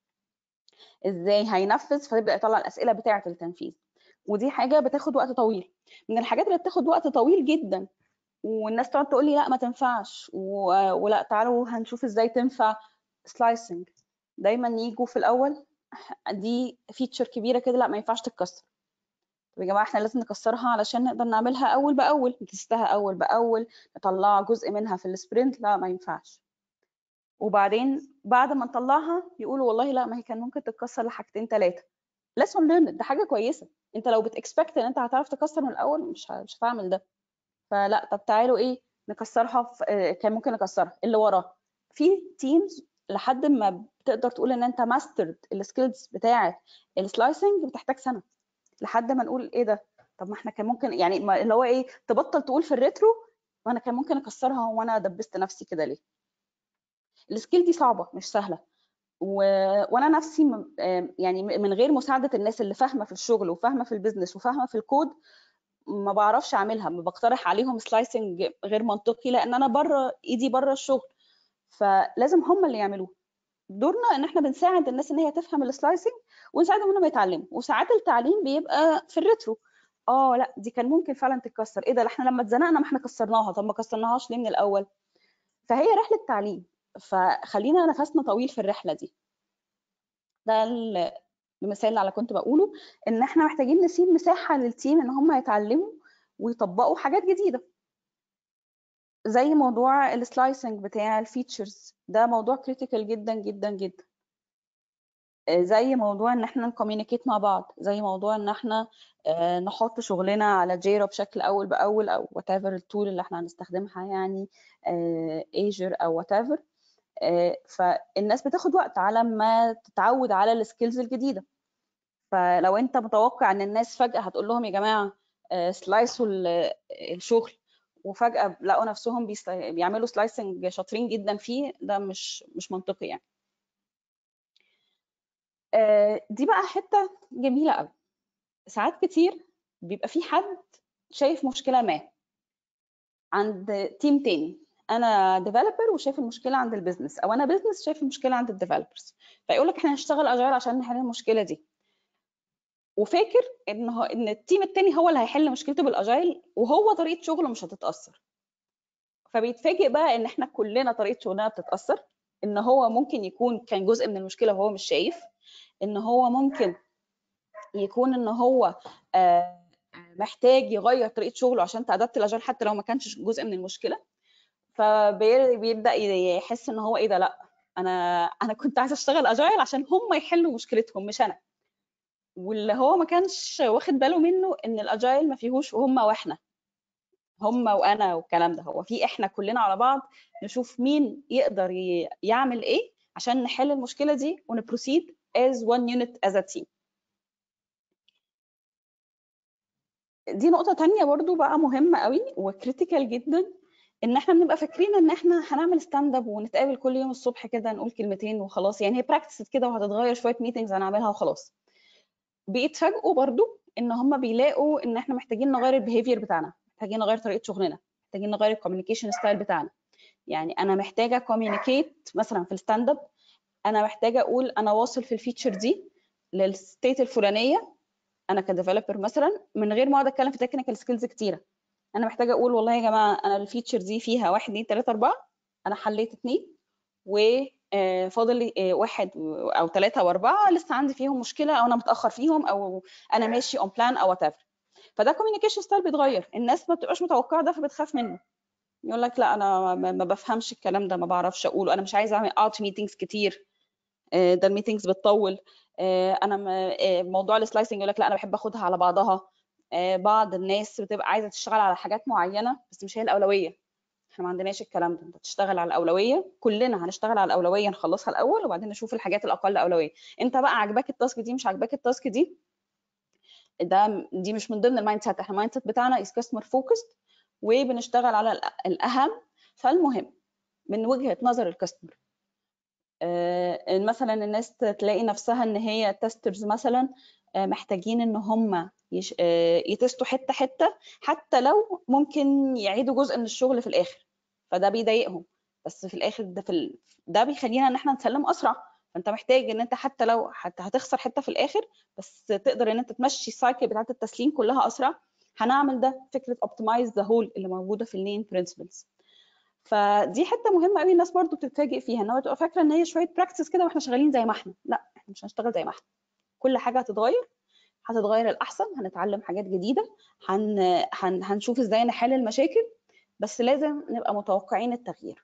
ازاي هينفذ فيبدا يطلع الاسئله بتاعه التنفيذ ودي حاجه بتاخد وقت طويل من الحاجات اللي بتاخد وقت طويل جدا والناس تقعد تقول لي لا ما تنفعش ولا تعالوا هنشوف ازاي تنفع سلايسنج دايما يجوا في الاول دي فيتشر كبيره كده لا ما ينفعش تتكسر طب يا جماعه احنا لازم نكسرها علشان نقدر نعملها اول باول نتستها اول باول نطلع جزء منها في السبرنت لا ما ينفعش وبعدين بعد ما نطلعها يقولوا والله لا ما هي كان ممكن تتكسر لحاجتين ثلاثه lesson learned ده حاجه كويسه انت لو بتكسبكت ان انت هتعرف تكسر من الاول مش مش هتعمل ده فلا طب تعالوا ايه نكسرها في كان ممكن نكسرها اللي وراه في تيمز لحد ما بتقدر تقول ان انت ماسترد السكيلز بتاعه السلايسنج بتحتاج سنه لحد ما نقول ايه ده طب ما احنا كان ممكن يعني اللي هو ايه تبطل تقول في الريترو وانا كان ممكن اكسرها وانا دبست نفسي كده ليه السكيل دي صعبه مش سهله و... وانا نفسي م... يعني من غير مساعده الناس اللي فاهمه في الشغل وفاهمه في البيزنس وفاهمه في الكود ما بعرفش اعملها ما بقترح عليهم سلايسنج غير منطقي لان انا بره ايدي بره الشغل فلازم هم اللي يعملوه دورنا ان احنا بنساعد الناس ان هي تفهم السلايسنج ونساعدهم انهم يتعلموا وساعات التعليم بيبقى في الريترو اه لا دي كان ممكن فعلا تتكسر ايه ده احنا لما اتزنقنا ما احنا كسرناها طب ما كسرناهاش ليه من الاول فهي رحله تعليم فخلينا نفسنا طويل في الرحله دي ده المثال اللي على كنت بقوله ان احنا محتاجين نسيب مساحه للتيم ان هم يتعلموا ويطبقوا حاجات جديده زي موضوع السلايسنج بتاع الفيتشرز ده موضوع كريتيكال جدا جدا جدا زي موضوع ان احنا نكوميونيكيت مع بعض زي موضوع ان احنا نحط شغلنا على جيرا بشكل اول باول او وات ايفر التول اللي احنا هنستخدمها يعني ايجر او وات ايفر فالناس بتاخد وقت على ما تتعود على السكيلز الجديده فلو انت متوقع ان الناس فجاه هتقول لهم يا جماعه سلايسوا الشغل وفجاه لقوا نفسهم بيعملوا سلايسنج شاطرين جدا فيه ده مش مش منطقي يعني دي بقى حته جميله قوي ساعات كتير بيبقى في حد شايف مشكله ما عند تيم تاني انا ديفلوبر وشايف المشكله عند البيزنس او انا بيزنس شايف المشكله عند الديفلوبرز فيقول لك احنا هنشتغل اجايل عشان نحل المشكله دي وفاكر ان هو ان التيم التاني هو اللي هيحل مشكلته بالاجايل وهو طريقه شغله مش هتتاثر فبيتفاجئ بقى ان احنا كلنا طريقه شغلنا بتتاثر ان هو ممكن يكون كان جزء من المشكله وهو مش شايف ان هو ممكن يكون ان هو محتاج يغير طريقه شغله عشان تادبت الاجايل حتى لو ما كانش جزء من المشكله فبيبدا يحس ان هو ايه ده لا انا انا كنت عايزه اشتغل اجايل عشان هم يحلوا مشكلتهم مش انا واللي هو ما كانش واخد باله منه ان الاجايل ما فيهوش هم واحنا هم وانا والكلام ده هو في احنا كلنا على بعض نشوف مين يقدر يعمل ايه عشان نحل المشكله دي ونبروسيد as one unit as a team دي نقطه تانية برضو بقى مهمه قوي وكريتيكال جدا ان احنا بنبقى فاكرين ان احنا هنعمل ستاند اب ونتقابل كل يوم الصبح كده نقول كلمتين وخلاص يعني هي براكتس كده وهتتغير شويه ميتنجز هنعملها وخلاص بيتفاجئوا برضو ان هم بيلاقوا ان احنا محتاجين نغير البيهيفير بتاعنا محتاجين نغير طريقه شغلنا محتاجين نغير الكوميونيكيشن ستايل بتاعنا يعني انا محتاجه كوميونيكيت مثلا في الستاند اب انا محتاجه اقول انا واصل في الفيتشر دي للستيت الفلانيه انا كديفلوبر مثلا من غير ما اقعد اتكلم في تكنيكال سكيلز كتيره انا محتاجه اقول والله يا جماعه انا الفيتشر دي فيها 1 2 3 4 انا حليت اثنين وفاضل لي واحد او ثلاثه واربعه لسه عندي فيهم مشكله او انا متاخر فيهم او انا ماشي اون بلان او وات ايفر فده كوميونيكيشن ستايل بيتغير الناس ما بتبقاش متوقعه ده فبتخاف منه يقول لك لا انا ما بفهمش الكلام ده ما بعرفش اقوله انا مش عايز اعمل اقعد في ميتينجز كتير ده الميتينجز بتطول انا موضوع السلايسنج يقول لك لا انا بحب اخدها على بعضها بعض الناس بتبقى عايزه تشتغل على حاجات معينه بس مش هي الاولويه احنا ما عندناش الكلام ده انت تشتغل على الاولويه كلنا هنشتغل على الاولويه نخلصها الاول وبعدين نشوف الحاجات الاقل اولويه انت بقى عاجباك التاسك دي مش عاجباك التاسك دي ده دي مش من ضمن المايند سيت احنا المايند سيت بتاعنا از كاستمر فوكسد وبنشتغل على الاهم فالمهم من وجهه نظر الكاستمر آه مثلا الناس تلاقي نفسها ان هي تسترز مثلا آه محتاجين ان هم يش... آه يتستوا حته حته حتى لو ممكن يعيدوا جزء من الشغل في الاخر فده بيضايقهم بس في الاخر ده في ال... ده بيخلينا ان احنا نسلم اسرع فانت محتاج ان انت حتى لو حتى هتخسر حته في الاخر بس تقدر ان انت تمشي السايكل بتاعت التسليم كلها اسرع هنعمل ده فكره اوبتمايز ذا هول اللي موجوده في اللين برنسبلز فدي حته مهمه قوي الناس برضو بتتفاجئ فيها ان هو تبقى فاكره ان هي شويه براكتس كده واحنا شغالين زي ما احنا لا احنا مش هنشتغل زي ما احنا كل حاجه هتتغير هتتغير الاحسن هنتعلم حاجات جديده هن... هن... هنشوف ازاي نحل المشاكل بس لازم نبقى متوقعين التغيير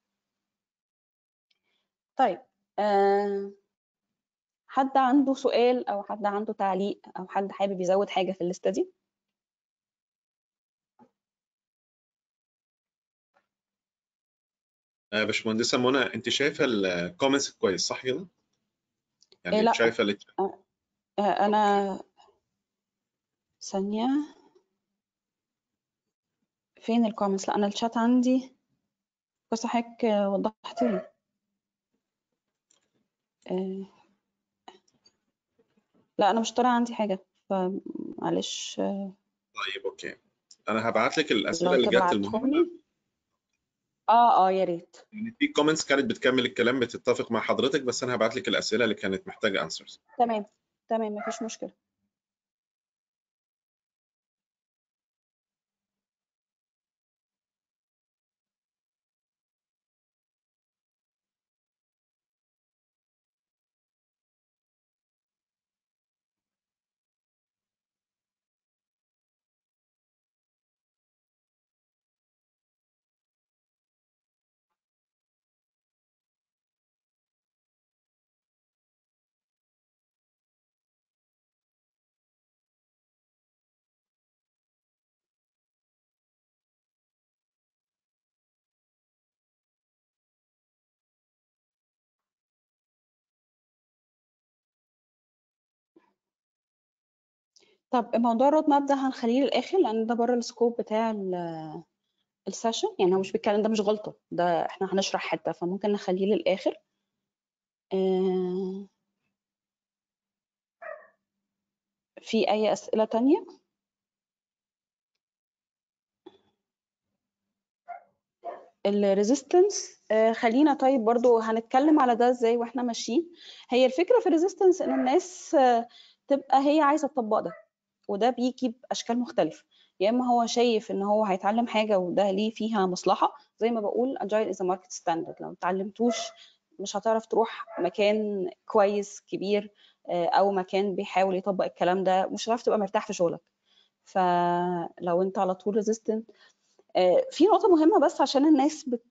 طيب أه... حد عنده سؤال او حد عنده تعليق او حد حابب يزود حاجه في الليسته دي آه باشمهندسه منى انت شايفه الكومنتس كويس صح كده؟ يعني إيه لا شايفه اللي... آه انا ثانيه فين الكومنتس لا انا الشات عندي بس حضرتك وضحت لي آه لا انا مش طالع عندي حاجه فمعلش طيب اوكي انا هبعت لك الاسئله لو اللي جت تبعتهم المهمه لي اه اه يا ريت يعني في كومنتس كانت بتكمل الكلام بتتفق مع حضرتك بس انا هبعت لك الاسئله اللي كانت محتاجه انسرز تمام تمام مفيش مشكلة طب موضوع الرود ماب ده هنخليه للآخر لأن ده بره السكوب بتاع ال- السيشن يعني هو مش بيتكلم ده مش غلطة ده احنا هنشرح حتة فممكن نخليه للآخر آه، في أي أسئلة تانية؟ الريزيستنس خلينا طيب برضو هنتكلم على ده ازاي واحنا ماشيين هي الفكرة في الريزيستنس ان الناس آه، تبقى هي عايزة تطبق ده وده بيجي باشكال مختلفه يا اما هو شايف ان هو هيتعلم حاجه وده ليه فيها مصلحه زي ما بقول agile is a market standard لو اتعلمتوش مش هتعرف تروح مكان كويس كبير آه، او مكان بيحاول يطبق الكلام ده مش هتعرف تبقى مرتاح في شغلك فلو انت على طول ريزيستنت في نقطه مهمه بس عشان الناس بت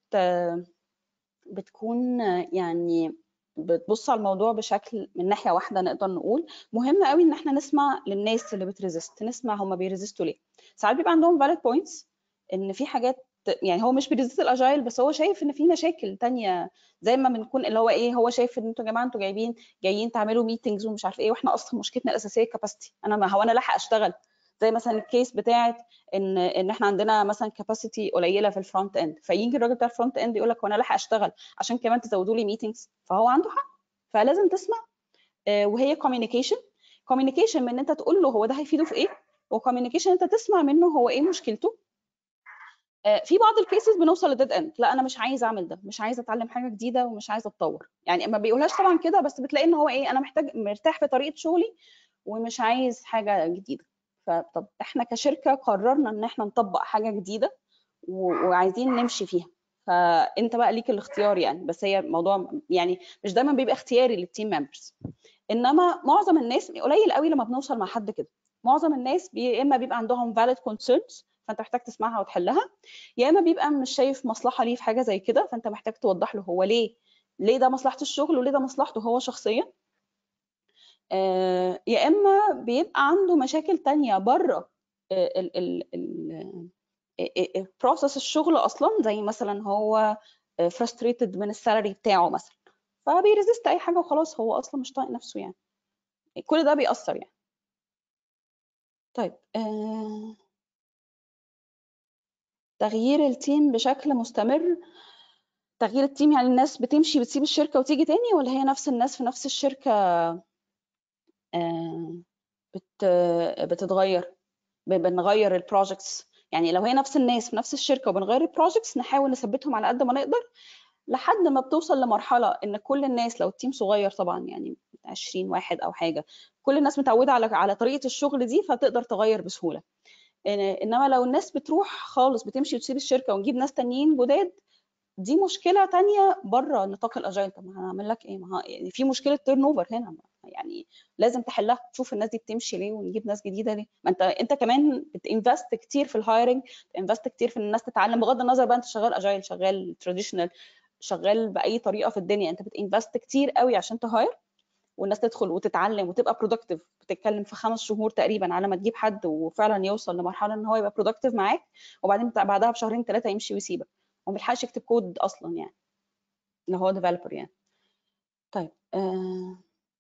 بتكون آه، يعني بتبص على الموضوع بشكل من ناحيه واحده نقدر نقول مهم قوي ان احنا نسمع للناس اللي بتريزيست نسمع هم بيريزيستوا ليه ساعات بيبقى عندهم valid points ان في حاجات يعني هو مش بيريزيست الاجايل بس هو شايف ان في مشاكل تانية زي ما بنكون اللي هو ايه هو شايف ان انتوا يا جماعه انتوا جايبين جايين تعملوا ميتنجز ومش عارف ايه واحنا اصلا مشكلتنا الاساسيه كاباسيتي انا ما هو انا لاحق اشتغل زي مثلا الكيس بتاعت ان ان احنا عندنا مثلا كاباسيتي قليله في الفرونت اند فيجي الراجل بتاع الفرونت اند يقول لك وانا لاحق اشتغل عشان كمان تزودوا لي ميتنجز فهو عنده حق فلازم تسمع آه، وهي كوميونيكيشن كوميونيكيشن من ان انت تقول له هو ده هيفيده في ايه وكوميونيكيشن انت تسمع منه هو ايه مشكلته آه، في بعض الكيسز بنوصل لديد اند لا انا مش عايز اعمل ده مش عايز اتعلم حاجه جديده ومش عايز اتطور يعني ما بيقولهاش طبعا كده بس بتلاقي ان هو ايه انا محتاج مرتاح في طريقه شغلي ومش عايز حاجه جديده فطب احنا كشركه قررنا ان احنا نطبق حاجه جديده و- وعايزين نمشي فيها فانت بقى ليك الاختيار يعني بس هي موضوع يعني مش دايما بيبقى اختياري للتيم ممبرز انما معظم الناس قليل قوي لما بنوصل مع حد كده معظم الناس بي يا اما بيبقى عندهم valid concerns فانت محتاج تسمعها وتحلها يا اما بيبقى مش شايف مصلحه ليه في حاجه زي كده فانت محتاج توضح له هو ليه ليه ده مصلحه الشغل وليه ده مصلحته هو شخصيا آه، يا اما بيبقى عنده مشاكل تانية بره ال ال ال بروسس الشغل اصلا زي مثلا هو frustrated من السالري بتاعه مثلا فبيريزست اي حاجه وخلاص هو اصلا مش طايق نفسه يعني كل ده بيأثر يعني طيب آه، تغيير التيم بشكل مستمر تغيير التيم يعني الناس بتمشي بتسيب الشركة وتيجي تاني ولا هي نفس الناس في نفس الشركة آه، بت بتتغير ب- بنغير البروجكتس يعني لو هي نفس الناس في نفس الشركة وبنغير البروجكتس نحاول نثبتهم على قد ما نقدر لحد ما بتوصل لمرحلة ان كل الناس لو التيم صغير طبعا يعني 20 واحد او حاجة كل الناس متعودة على على طريقة الشغل دي فتقدر تغير بسهولة إن- انما لو الناس بتروح خالص بتمشي وتسيب الشركة ونجيب ناس تانيين جداد دي مشكلة تانية بره نطاق الاجايل طب ما هنعمل لك ايه ما ها يعني في مشكلة تيرن اوفر هنا يعني لازم تحلها تشوف الناس دي بتمشي ليه ونجيب ناس جديدة ليه ما انت انت كمان بتنفست كتير في الهايرنج بتنفست كتير في ان الناس تتعلم بغض النظر بقى انت شغال اجايل شغال تراديشنال شغال باي طريقه في الدنيا انت بتنفست كتير قوي عشان تهاير والناس تدخل وتتعلم وتبقى برودكتيف بتتكلم في خمس شهور تقريبا على ما تجيب حد وفعلا يوصل لمرحله ان هو يبقى برودكتيف معاك وبعدين بتاع- بعدها بشهرين ثلاثه يمشي ويسيبك وما بيلحقش يكتب كود اصلا يعني اللي هو ديفلوبر يعني طيب uh,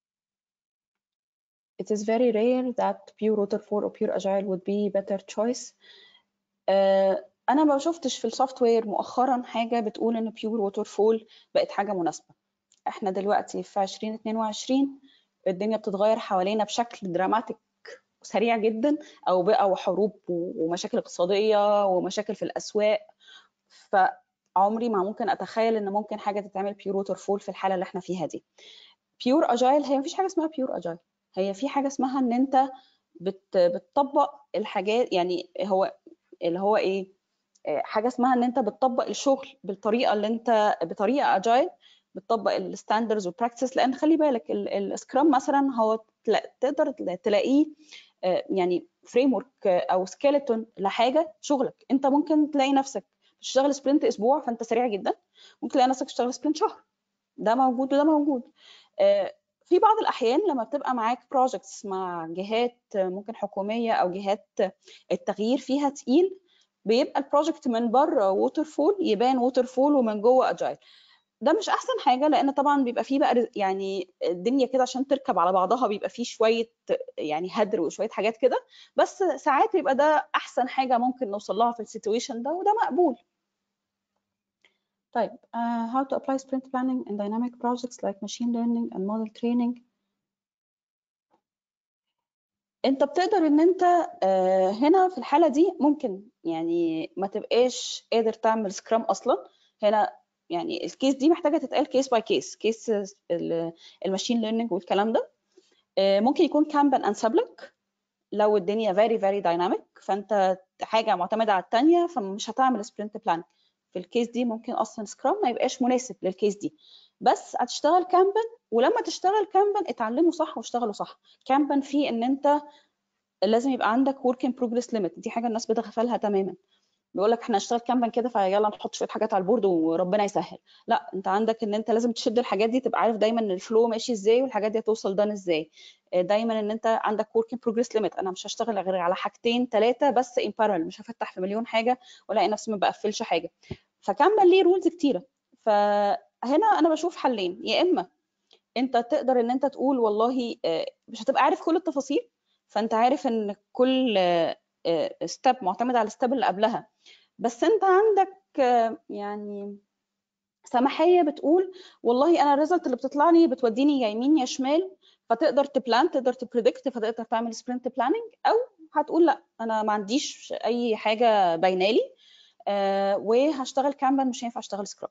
it is very rare that pure waterfall or pure agile would be better choice uh, انا ما شفتش في السوفت وير مؤخرا حاجه بتقول ان بيور ووتر فول بقت حاجه مناسبه احنا دلوقتي في 2022 الدنيا بتتغير حوالينا بشكل دراماتيك سريع جدا او بقى وحروب ومشاكل اقتصاديه ومشاكل في الاسواق فعمري ما ممكن اتخيل ان ممكن حاجه تتعمل بيور ووتر فول في الحاله اللي احنا فيها دي بيور اجايل هي مفيش حاجه اسمها بيور اجايل هي في حاجه اسمها ان انت بت بتطبق الحاجات يعني هو اللي هو ايه حاجه اسمها ان انت بتطبق الشغل بالطريقه اللي انت بطريقه اجايل بتطبق الستاندرز والبراكتس لان خلي بالك السكرام مثلا هو تقدر تلاقيه يعني فريم ورك او سكيلتون لحاجه شغلك انت ممكن تلاقي نفسك تشتغل سبرنت اسبوع فانت سريع جدا ممكن تلاقي نفسك تشتغل سبرنت شهر ده موجود وده موجود في بعض الاحيان لما بتبقى معاك بروجكتس مع جهات ممكن حكوميه او جهات التغيير فيها تقيل بيبقى البروجكت من بره ووتر فول يبان ووتر فول ومن جوه اجايل ده مش احسن حاجه لان طبعا بيبقى فيه بقى يعني الدنيا كده عشان تركب على بعضها بيبقى فيه شويه يعني هدر وشويه حاجات كده بس ساعات بيبقى ده احسن حاجه ممكن نوصل لها في السيتويشن ده وده مقبول طيب uh, how to apply sprint planning in dynamic projects like machine learning and model training انت بتقدر ان انت uh, هنا في الحاله دي ممكن يعني ما تبقاش قادر تعمل سكرام اصلا هنا يعني الكيس دي محتاجه تتقال كيس باي كيس كيس الماشين ليرنينج والكلام ده ممكن يكون كامبان انسب لك لو الدنيا فيري فيري دايناميك فانت حاجه معتمده على الثانيه فمش هتعمل سبرنت بلان في الكيس دي ممكن اصلا سكرام ما يبقاش مناسب للكيس دي بس هتشتغل كامبان ولما تشتغل كامبان اتعلمه صح واشتغلوا صح كامبان فيه ان انت لازم يبقى عندك ورك ان بروجريس ليميت دي حاجه الناس بتغفلها تماما بيقول لك احنا هنشتغل كامبان كده فيلا نحط شويه حاجات على البورد وربنا يسهل لا انت عندك ان انت لازم تشد الحاجات دي تبقى عارف دايما ان الفلو ماشي ازاي والحاجات دي هتوصل دان ازاي دايما ان انت عندك ورك ان بروجريس ليميت انا مش هشتغل غير على حاجتين ثلاثه بس ان بارل مش هفتح في مليون حاجه والاقي نفسي ما بقفلش حاجه فكامبان ليه رولز كتيره فهنا انا بشوف حلين يا اما انت تقدر ان انت تقول والله مش هتبقى عارف كل التفاصيل فانت عارف ان كل ستيب معتمد على الستيب اللي قبلها بس انت عندك يعني سماحيه بتقول والله انا الريزلت اللي بتطلع لي بتوديني يا يمين يا شمال فتقدر تبلان تقدر تبريدكت فتقدر تعمل سبرنت بلاننج او هتقول لا انا ما عنديش اي حاجه باينه لي آه وهشتغل كامبان مش هينفع اشتغل سكراب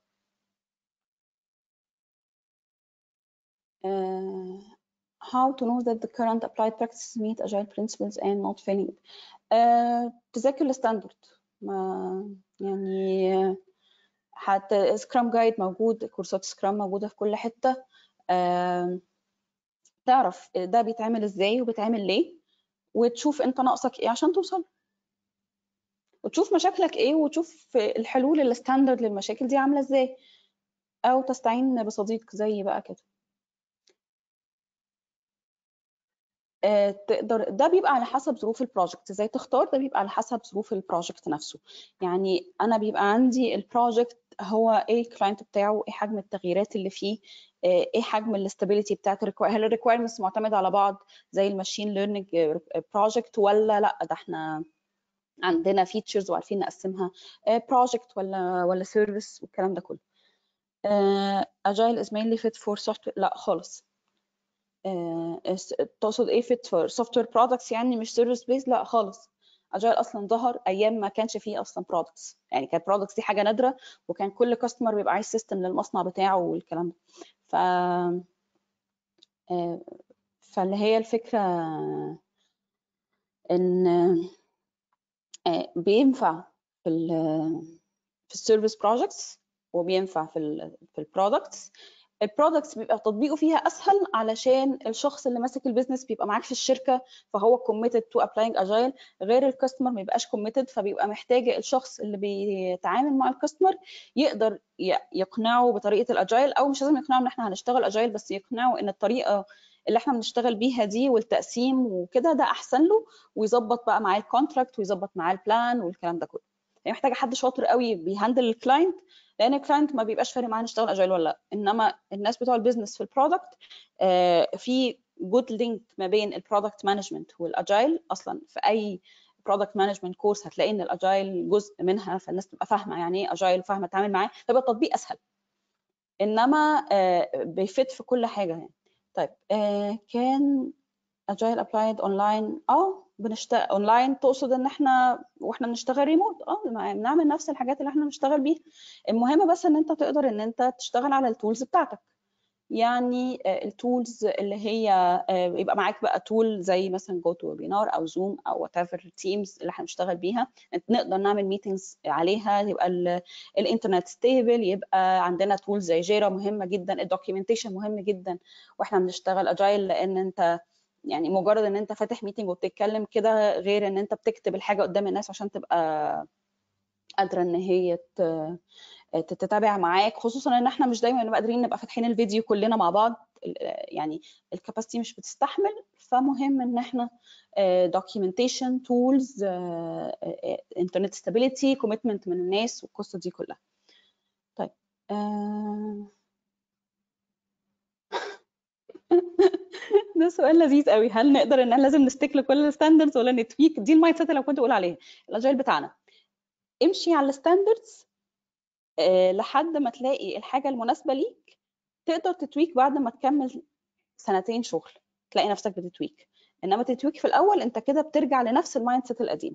uh, how to know that the current applied practices meet agile principles and not failing it uh, تذاكر الستاندرد ما يعني حتى سكرام جايد موجود كورسات سكرام موجوده في كل حته uh, تعرف ده بيتعمل ازاي وبيتعمل ليه وتشوف انت ناقصك ايه عشان توصل وتشوف مشاكلك ايه وتشوف الحلول الستاندرد للمشاكل دي عامله ازاي او تستعين بصديق زي بقى كده تقدر ده بيبقى على حسب ظروف البروجكت ازاي تختار ده بيبقى على حسب ظروف البروجكت نفسه يعني انا بيبقى عندي البروجكت هو ايه الكلاينت بتاعه ايه حجم التغييرات اللي فيه ايه حجم الاستابيليتي بتاعت هل الريكويرمنتس معتمده على بعض زي الماشين ليرنينج بروجكت ولا لا ده احنا عندنا فيتشرز وعارفين نقسمها بروجكت ولا ولا سيرفيس والكلام ده كله اجايل از mainly fit for software لا خالص تقصد ايه fit for software products يعني مش service based لا خالص اجايل اصلا ظهر ايام ما كانش فيه اصلا products يعني كانت products دي حاجه نادره وكان كل كاستمر بيبقى عايز سيستم للمصنع بتاعه والكلام ده ف فاللي هي الفكره ان بينفع في ال في السيرفيس بروجكتس وبينفع في ال في البرودكتس البرودكتس بيبقى تطبيقه فيها اسهل علشان الشخص اللي ماسك البيزنس بيبقى معاك في الشركه فهو كوميتد تو ابلاينج اجايل غير الكاستمر ما يبقاش كوميتد فبيبقى محتاج الشخص اللي بيتعامل مع الكاستمر يقدر يقنعه بطريقه الاجايل او مش لازم يقنعه ان احنا هنشتغل اجايل بس يقنعه ان الطريقه اللي احنا بنشتغل بيها دي والتقسيم وكده ده احسن له ويظبط بقى معاه الكونتراكت ويظبط معاه البلان والكلام ده كله يعني محتاجه حد شاطر قوي بيهندل الكلاينت لان الكلاينت ما بيبقاش فارق معاه نشتغل اجايل ولا لا انما الناس بتوع البيزنس في البرودكت آه في جود لينك ما بين البرودكت مانجمنت والاجايل اصلا في اي برودكت مانجمنت كورس هتلاقي ان الاجايل جزء منها فالناس تبقى فاهمه يعني ايه اجايل وفاهمه تتعامل معاه فيبقى التطبيق اسهل انما آه بيفت في كل حاجه يعني طيب آه كان agile applied online اه بنشتغل اونلاين تقصد ان احنا واحنا بنشتغل ريموت اه بنعمل نفس الحاجات اللي احنا بنشتغل بيها المهم بس ان انت تقدر ان انت تشتغل على التولز بتاعتك يعني التولز اللي هي يبقى معاك بقى تول زي مثلا جو تو ويبينار او زوم او وات ايفر تيمز اللي احنا بنشتغل بيها نقدر نعمل ميتنجز عليها يبقى الانترنت ستيبل يبقى عندنا تولز زي جيرا مهمه جدا الدوكيومنتيشن مهم جدا واحنا بنشتغل اجايل لان انت يعني مجرد ان انت فاتح ميتنج وبتتكلم كده غير ان انت بتكتب الحاجه قدام الناس عشان تبقى قادره ان هي تتابع معاك خصوصا ان احنا مش دايما نبقى قادرين نبقى فاتحين الفيديو كلنا مع بعض يعني الكاباسيتي مش بتستحمل فمهم ان احنا دوكيومنتيشن تولز انترنت ستابيليتي كوميتمنت من الناس والقصه دي كلها طيب ده سؤال لذيذ قوي هل نقدر ان لازم نستيك لكل الستاندردز ولا نتويك دي المايند سيت اللي كنت بقول عليها الاجايل بتاعنا امشي على الستاندردز أه لحد ما تلاقي الحاجه المناسبه ليك تقدر تتويك بعد ما تكمل سنتين شغل تلاقي نفسك بتتويك انما تتويك في الاول انت كده بترجع لنفس المايند سيت القديمه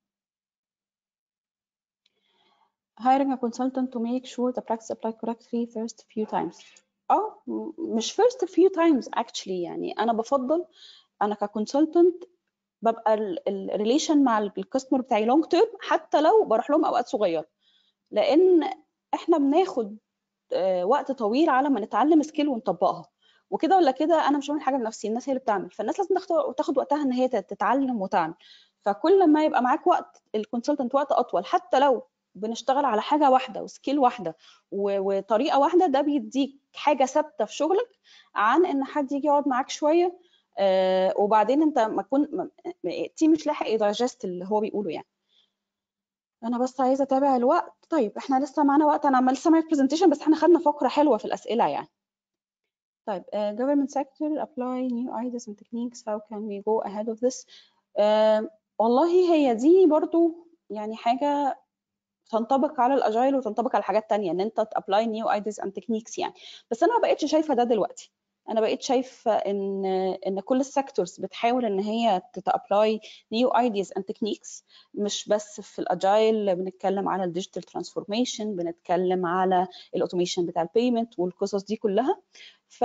hiring a consultant to make sure the practice apply correctly first few times اه مش first few times actually يعني انا بفضل انا ككونسلتنت ببقى الريليشن مع الكاستمر بتاعي لونج تيرم حتى لو بروح لهم اوقات صغيره لان احنا بناخد وقت طويل على ما نتعلم سكيل ونطبقها وكده ولا كده انا مش بعمل حاجه بنفسي الناس هي اللي بتعمل فالناس لازم تاخد وقتها ان هي تتعلم وتعمل فكل ما يبقى معاك وقت الكونسلتنت وقت اطول حتى لو بنشتغل على حاجه واحده وسكيل واحده وطريقه واحده ده بيديك حاجه ثابته في شغلك عن ان حد يجي يقعد معاك شويه آه وبعدين انت ما تكون التيم مش لاحق يدايجست اللي هو بيقوله يعني انا بس عايزه اتابع الوقت طيب احنا لسه معانا وقت انا عمال لسه معايا برزنتيشن بس احنا خدنا فقره حلوه في الاسئله يعني طيب uh, government sector apply new ideas and techniques how can we go ahead of this uh, والله هي دي برضو يعني حاجه تنطبق على الاجايل وتنطبق على حاجات تانية ان انت تابلاي نيو ايديز اند تكنيكس يعني بس انا ما بقتش شايفه ده دلوقتي انا بقيت شايفه ان ان كل السيكتورز بتحاول ان هي تابلاي نيو ايديز اند تكنيكس مش بس في الاجايل بنتكلم على الديجيتال ترانسفورميشن بنتكلم على الاوتوميشن بتاع البيمنت والقصص دي كلها ف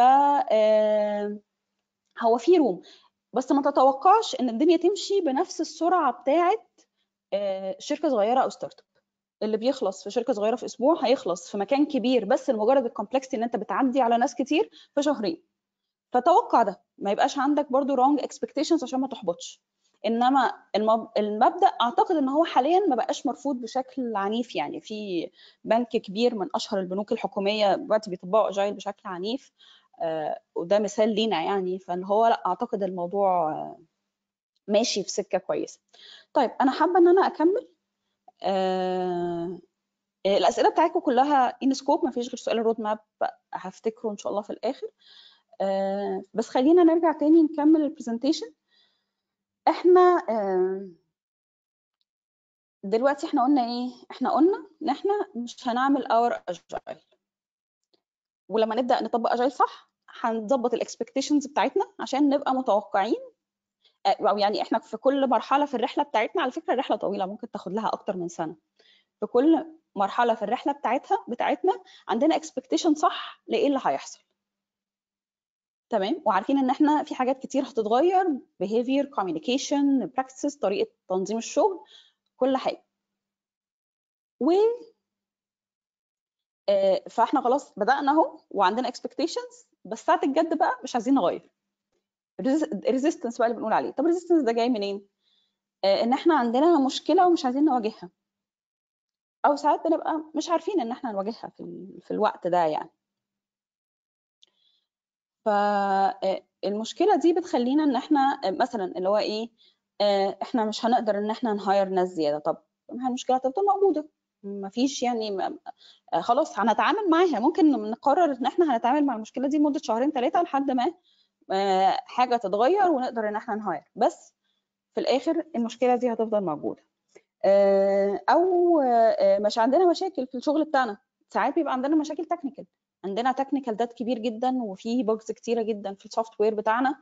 هو في روم بس ما تتوقعش ان الدنيا تمشي بنفس السرعه بتاعه شركه صغيره او ستارت اب اللي بيخلص في شركه صغيره في اسبوع هيخلص في مكان كبير بس لمجرد الكومبلكسيتي ان انت بتعدي على ناس كتير في شهرين فتوقع ده ما يبقاش عندك برضو wrong expectations عشان ما تحبطش انما المبدا اعتقد ان هو حاليا ما بقاش مرفوض بشكل عنيف يعني في بنك كبير من اشهر البنوك الحكوميه دلوقتي بيطبقوا اجايل بشكل عنيف آه وده مثال لينا يعني فاللي هو لا اعتقد الموضوع آه ماشي في سكه كويسه طيب انا حابه ان انا اكمل آه الاسئله بتاعتكم كلها ان سكوب ما فيش غير سؤال الرود ماب هفتكره ان شاء الله في الاخر آه بس خلينا نرجع تاني نكمل البرزنتيشن احنا آه دلوقتي احنا قلنا ايه احنا قلنا ان احنا مش هنعمل اور اجايل ولما نبدا نطبق اجايل صح هنظبط الاكسبكتيشنز بتاعتنا عشان نبقى متوقعين او يعني احنا في كل مرحله في الرحله بتاعتنا على فكره الرحله طويله ممكن تاخد لها اكتر من سنه في كل مرحله في الرحله بتاعتها بتاعتنا عندنا اكسبكتيشن صح لايه اللي هيحصل تمام وعارفين ان احنا في حاجات كتير هتتغير behavior communication practices طريقه تنظيم الشغل كل حاجه و فاحنا خلاص بدانا اهو وعندنا expectations بس ساعه الجد بقى مش عايزين نغير ريزيستنس بقى اللي بنقول عليه طب ريزيستنس ده جاي منين ان احنا عندنا مشكله ومش عايزين نواجهها او ساعات بنبقى مش عارفين ان احنا نواجهها في, في الوقت ده يعني فالمشكله دي بتخلينا ان احنا مثلا اللي هو ايه احنا مش هنقدر ان احنا نهاير ناس زياده طب ما المشكله هتفضل موجوده ما فيش يعني خلاص هنتعامل معاها ممكن نقرر ان احنا هنتعامل مع المشكله دي لمده شهرين ثلاثه لحد ما حاجه تتغير ونقدر ان احنا نهاير بس في الاخر المشكله دي هتفضل موجوده او مش عندنا مشاكل في الشغل بتاعنا ساعات بيبقى عندنا مشاكل تكنيكال عندنا تكنيكال دات كبير جدا وفي بوجز كتيره جدا في السوفت وير بتاعنا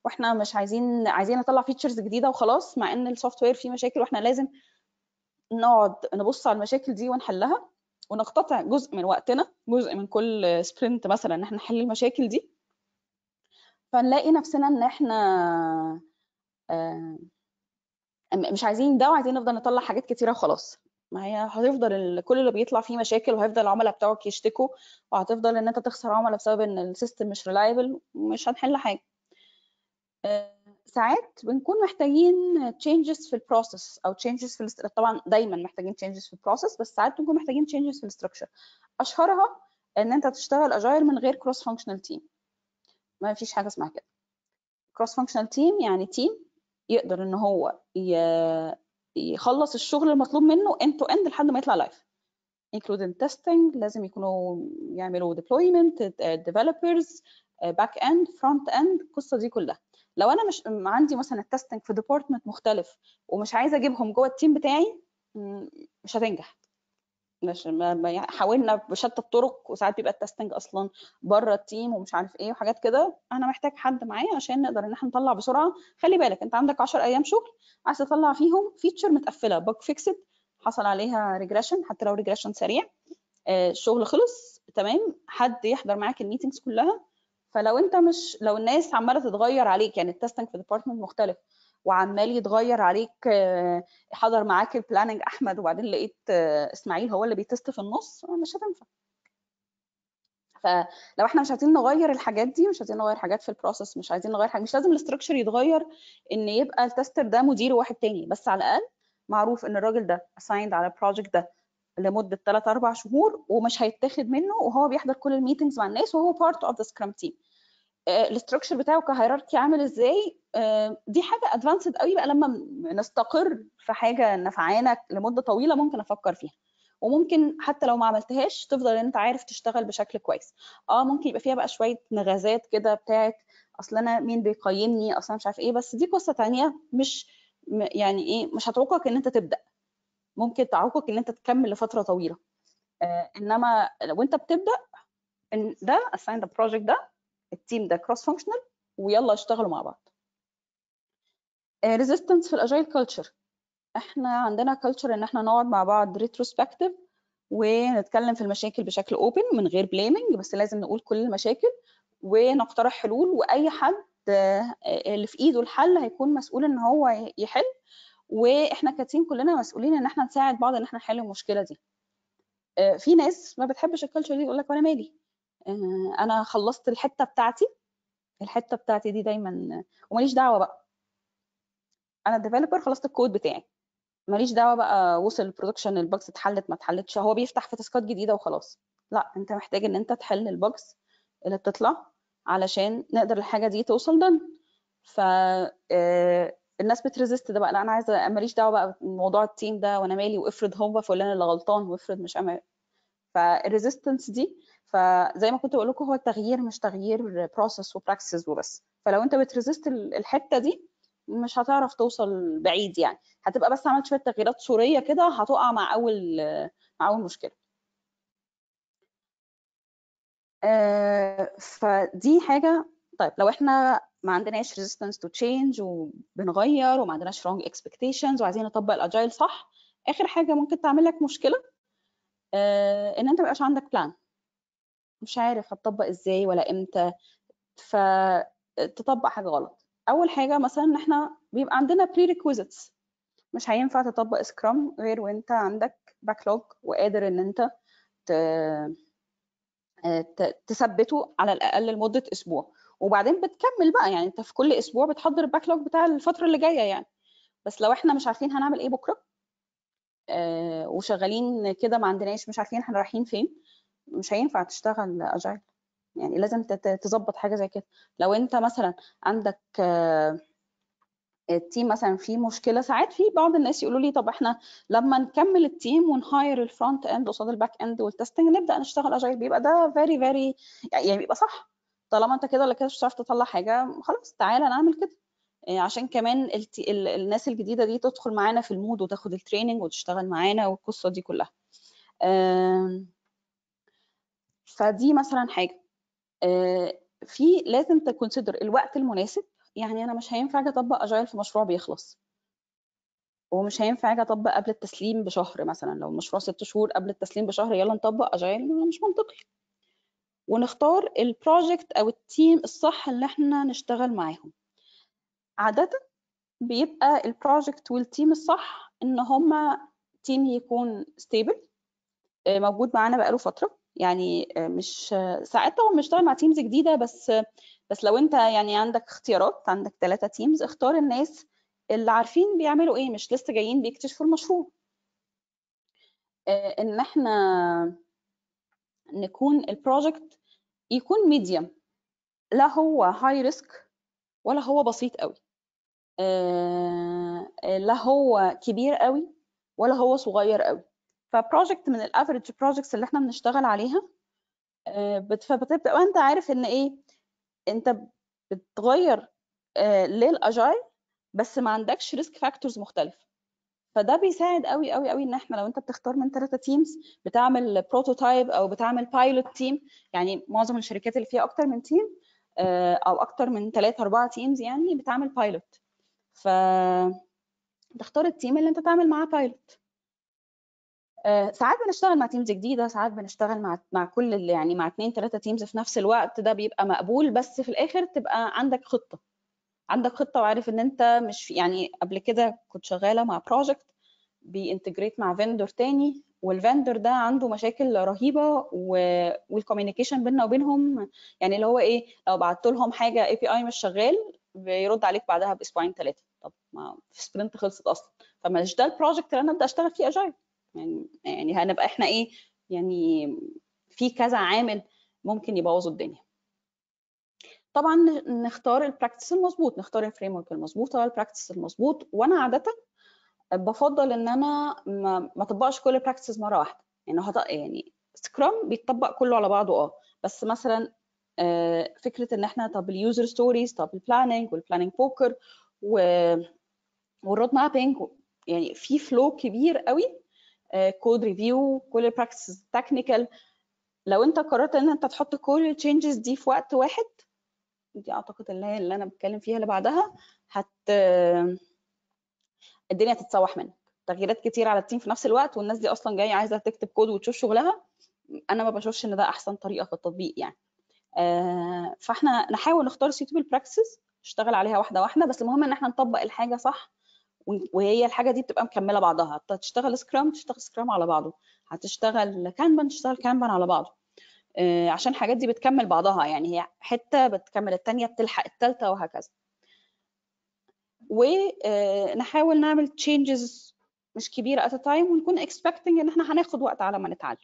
واحنا مش عايزين عايزين نطلع فيتشرز جديده وخلاص مع ان السوفت وير فيه مشاكل واحنا لازم نقعد نبص على المشاكل دي ونحلها ونقتطع جزء من وقتنا جزء من كل سبرنت مثلا ان احنا نحل المشاكل دي فنلاقي نفسنا ان احنا آه، مش عايزين ده وعايزين نفضل نطلع حاجات كتيره وخلاص ما هي هتفضل ال- كل اللي بيطلع فيه مشاكل وهيفضل العملاء بتوعك يشتكوا وهتفضل ان انت تخسر عملاء بسبب ان السيستم مش ريلايبل ومش هنحل حاجه آه، ساعات بنكون محتاجين changes في البروسيس او changes في الاست- طبعا دايما محتاجين changes في البروسيس بس ساعات بنكون محتاجين changes في الاستراكشر اشهرها ان انت تشتغل اجايل من غير cross functional team ما فيش حاجه اسمها كده cross functional team يعني تيم يقدر ان هو ي- يخلص الشغل المطلوب منه end to end لحد ما يطلع لايف including testing لازم يكونوا يعملوا deployment uh, developers uh, back end front end القصه دي كلها لو انا مش م- عندي مثلا التستنج في ديبارتمنت مختلف ومش عايزه اجيبهم جوه التيم بتاعي م- مش هتنجح مش ما ما- يعني حاولنا بشتى الطرق وساعات بيبقى التستنج اصلا بره التيم ومش عارف ايه وحاجات كده انا محتاج حد معايا عشان نقدر ان احنا نطلع بسرعه خلي بالك انت عندك 10 ايام شغل عايز تطلع فيهم فيتشر متقفله بug فيكسد حصل عليها ريجريشن حتى لو ريجريشن سريع آه، الشغل خلص تمام حد يحضر معاك الميتنجز كلها فلو انت مش لو الناس عماله تتغير عليك يعني التستنج في ديبارتمنت مختلف وعمال يتغير عليك آه، حضر معاك البلاننج احمد وبعدين لقيت آه، اسماعيل هو اللي بيتست في النص آه، مش هتنفع فلو احنا مش عايزين نغير الحاجات دي مش عايزين نغير حاجات في البروسيس مش عايزين نغير حاجه مش لازم الاستراكشر يتغير ان يبقى التستر ده مدير واحد تاني بس على الاقل معروف ان الراجل ده assigned على البروجكت ده لمده 3 4 شهور ومش هيتاخد منه وهو بيحضر كل الميتنجز مع الناس وهو بارت اوف ذا سكرام تيم الاستراكشر بتاعه كهيراركي عامل ازاي آه، دي حاجه ادفانسد قوي بقى لما م- نستقر في حاجه نفعانا لمده طويله ممكن افكر فيها وممكن حتى لو ما عملتهاش تفضل انت عارف تشتغل بشكل كويس اه ممكن يبقى فيها بقى شويه نغازات كده بتاعت اصل انا مين بيقيمني اصلا مش عارف ايه بس دي قصه تانية مش م- يعني ايه مش هتعوقك ان انت تبدا ممكن تعوقك ان انت تكمل لفتره طويله آه انما لو انت بتبدا ان ده assign the project ده التيم ده كروس فانكشنال ويلا اشتغلوا مع بعض ريزيستنس في الاجايل كلتشر احنا عندنا كلتشر ان احنا نقعد مع بعض ريتروسبكتيف ونتكلم في المشاكل بشكل اوبن من غير بليمنج بس لازم نقول كل المشاكل ونقترح حلول واي حد آه، اللي في ايده الحل هيكون مسؤول ان هو يحل واحنا كتيم كلنا مسؤولين ان احنا نساعد بعض ان احنا نحل المشكله دي آه، في ناس ما بتحبش الكالتشر دي يقول لك وانا مالي آه، انا خلصت الحته بتاعتي الحته بتاعتي دي دايما وماليش دعوه بقى انا الديفلوبر خلصت الكود بتاعي ماليش دعوه بقى وصل البرودكشن الباجز اتحلت ما اتحلتش هو بيفتح في تاسكات جديده وخلاص لا انت محتاج ان انت تحل الباجز اللي بتطلع علشان نقدر الحاجه دي توصل دن ف آه، الناس بتريزست ده بقى لا انا عايزه ماليش دعوه بقى بموضوع التيم ده وانا مالي وافرض هو فلان اللي غلطان وافرض مش انا فالريزيستنس دي فزي ما كنت بقول لكم هو التغيير مش تغيير بروسيس وبراكسس وبس فلو انت بتريزست الحته دي مش هتعرف توصل بعيد يعني هتبقى بس عملت شويه تغييرات صوريه كده هتقع مع اول مع اول مشكله آه، فدي حاجه طيب لو احنا ما عندناش resistance to change وبنغير وما عندناش wrong expectations وعايزين نطبق الاجايل صح اخر حاجه ممكن تعمل لك مشكله آه، ان انت ما يبقاش عندك بلان مش عارف هتطبق ازاي ولا امتى فتطبق حاجه غلط اول حاجه مثلا ان احنا بيبقى عندنا prerequisites مش هينفع تطبق سكرام غير وانت عندك باكلوج وقادر ان انت ت... ت- تثبته على الاقل لمده اسبوع وبعدين بتكمل بقى يعني انت في كل اسبوع بتحضر الباكلوج بتاع الفتره اللي جايه يعني بس لو احنا مش عارفين هنعمل ايه بكره آه وشغالين كده ما عندناش مش عارفين احنا رايحين فين مش هينفع تشتغل اجايل يعني لازم تت- تظبط حاجه زي كده لو انت مثلا عندك آه التيم مثلا فيه مشكله ساعات في بعض الناس يقولوا لي طب احنا لما نكمل التيم ونهاير الفرونت اند قصاد الباك اند والتستنج نبدا نشتغل اجايل بيبقى ده فيري فيري يعني بيبقى صح طالما انت كده ولا كده مش هتعرف تطلع حاجه خلاص تعالى نعمل كده إيه، عشان كمان الت... ال- الناس الجديده دي تدخل معانا في المود وتاخد التريننج وتشتغل معانا والقصه دي كلها آم، فدي مثلا حاجه آه، في لازم تكونسيدر الوقت المناسب يعني انا مش هينفع اجي اطبق اجايل في مشروع بيخلص ومش هينفع اجي اطبق قبل التسليم بشهر مثلا لو المشروع ست شهور قبل التسليم بشهر يلا نطبق اجايل مش منطقي ونختار البروجكت او التيم الصح اللي احنا نشتغل معاهم عادة بيبقى البروجكت والتيم الصح ان هما تيم يكون ستيبل موجود معانا بقاله فترة يعني مش ساعات طبعا بنشتغل مع تيمز جديدة بس بس لو انت يعني عندك اختيارات عندك ثلاثة تيمز اختار الناس اللي عارفين بيعملوا ايه مش لسه جايين بيكتشفوا المشروع ان احنا نكون البروجكت يكون ميديوم لا هو هاي ريسك ولا هو بسيط قوي لا هو كبير قوي ولا هو صغير قوي فبروجكت من الافريج بروجكتس اللي احنا بنشتغل عليها فبتبقى انت عارف ان ايه انت بتغير للاجايل بس ما عندكش ريسك فاكتورز مختلفه فده بيساعد قوي قوي قوي ان احنا لو انت بتختار من ثلاثه تيمز بتعمل بروتوتايب او بتعمل بايلوت تيم يعني معظم الشركات اللي فيها اكتر من تيم او اكتر من ثلاثه اربعه تيمز يعني بتعمل بايلوت ف تختار التيم اللي انت تعمل معاه بايلوت ساعات بنشتغل مع تيمز جديده ساعات بنشتغل مع مع كل اللي يعني مع اثنين ثلاثه تيمز في نفس الوقت ده بيبقى مقبول بس في الاخر تبقى عندك خطه عندك خطه وعارف ان انت مش يعني قبل كده كنت شغاله مع بروجكت بينتجريت مع فيندور تاني والفندور ده عنده مشاكل رهيبه والكوميونيكيشن بيننا وبينهم يعني اللي هو ايه لو بعت لهم حاجه اي بي اي مش شغال بيرد عليك بعدها باسبوعين ثلاثه طب ما في سبرنت خلصت اصلا فمش ده البروجكت اللي انا ابدا اشتغل فيه اجايل يعني يعني هنبقى احنا ايه يعني في كذا عامل ممكن يبوظوا الدنيا طبعا نختار البراكتس المظبوط نختار الفريم ورك المظبوطه البراكتس المظبوط وانا عاده بفضل ان انا ما, ما اطبقش كل البراكتسز مره واحده يعني هط... يعني سكرام بيتطبق كله على بعضه اه بس مثلا آه فكره ان احنا طب اليوزر ستوريز طب البلاننج والبلاننج بوكر و... والرود مابينج يعني في فلو كبير قوي كود ريفيو كل البراكتسز تكنيكال لو انت قررت ان انت تحط كل التشينجز دي في وقت واحد دي اعتقد اللي هي اللي انا بتكلم فيها اللي بعدها هت الدنيا تتسوح منك تغييرات كتير على التيم في نفس الوقت والناس دي اصلا جايه عايزه تكتب كود وتشوف شغلها انا ما بشوفش ان ده احسن طريقه في التطبيق يعني آه فاحنا نحاول نختار suitable practices نشتغل عليها واحده واحده بس المهم ان احنا نطبق الحاجه صح وهي الحاجه دي بتبقى مكمله بعضها هتشتغل سكرام تشتغل سكرام على بعضه هتشتغل كانبان تشتغل كانبان على بعضه آه عشان الحاجات دي بتكمل بعضها يعني هي حته بتكمل الثانيه بتلحق الثالثه وهكذا ونحاول نعمل changes مش كبيرة at a time ونكون expecting ان احنا هناخد وقت على ما نتعلم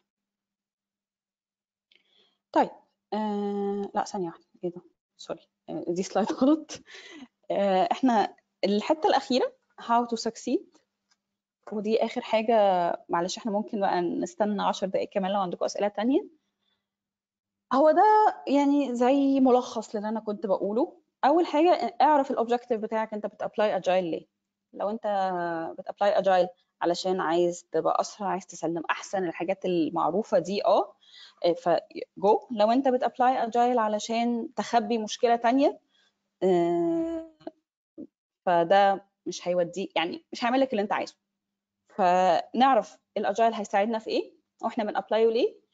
طيب آه لا ثانية واحدة ايه ده سوري آه دي سلايد غلط آه احنا الحتة الأخيرة how to succeed ودي آخر حاجة معلش احنا ممكن بقى نستنى 10 دقايق كمان لو عندكم أسئلة تانية هو ده يعني زي ملخص للي أنا كنت بقوله اول حاجه اعرف الاوبجيكتيف بتاعك انت بتابلاي اجايل ليه لو انت بتابلاي اجايل علشان عايز تبقى اسرع عايز تسلم احسن الحاجات المعروفه دي اه فجو لو انت بتابلاي اجايل علشان تخبي مشكله تانية فده مش هيوديك يعني مش هيعمل لك اللي انت عايزه فنعرف الاجايل هيساعدنا في ايه واحنا بنابلايه ليه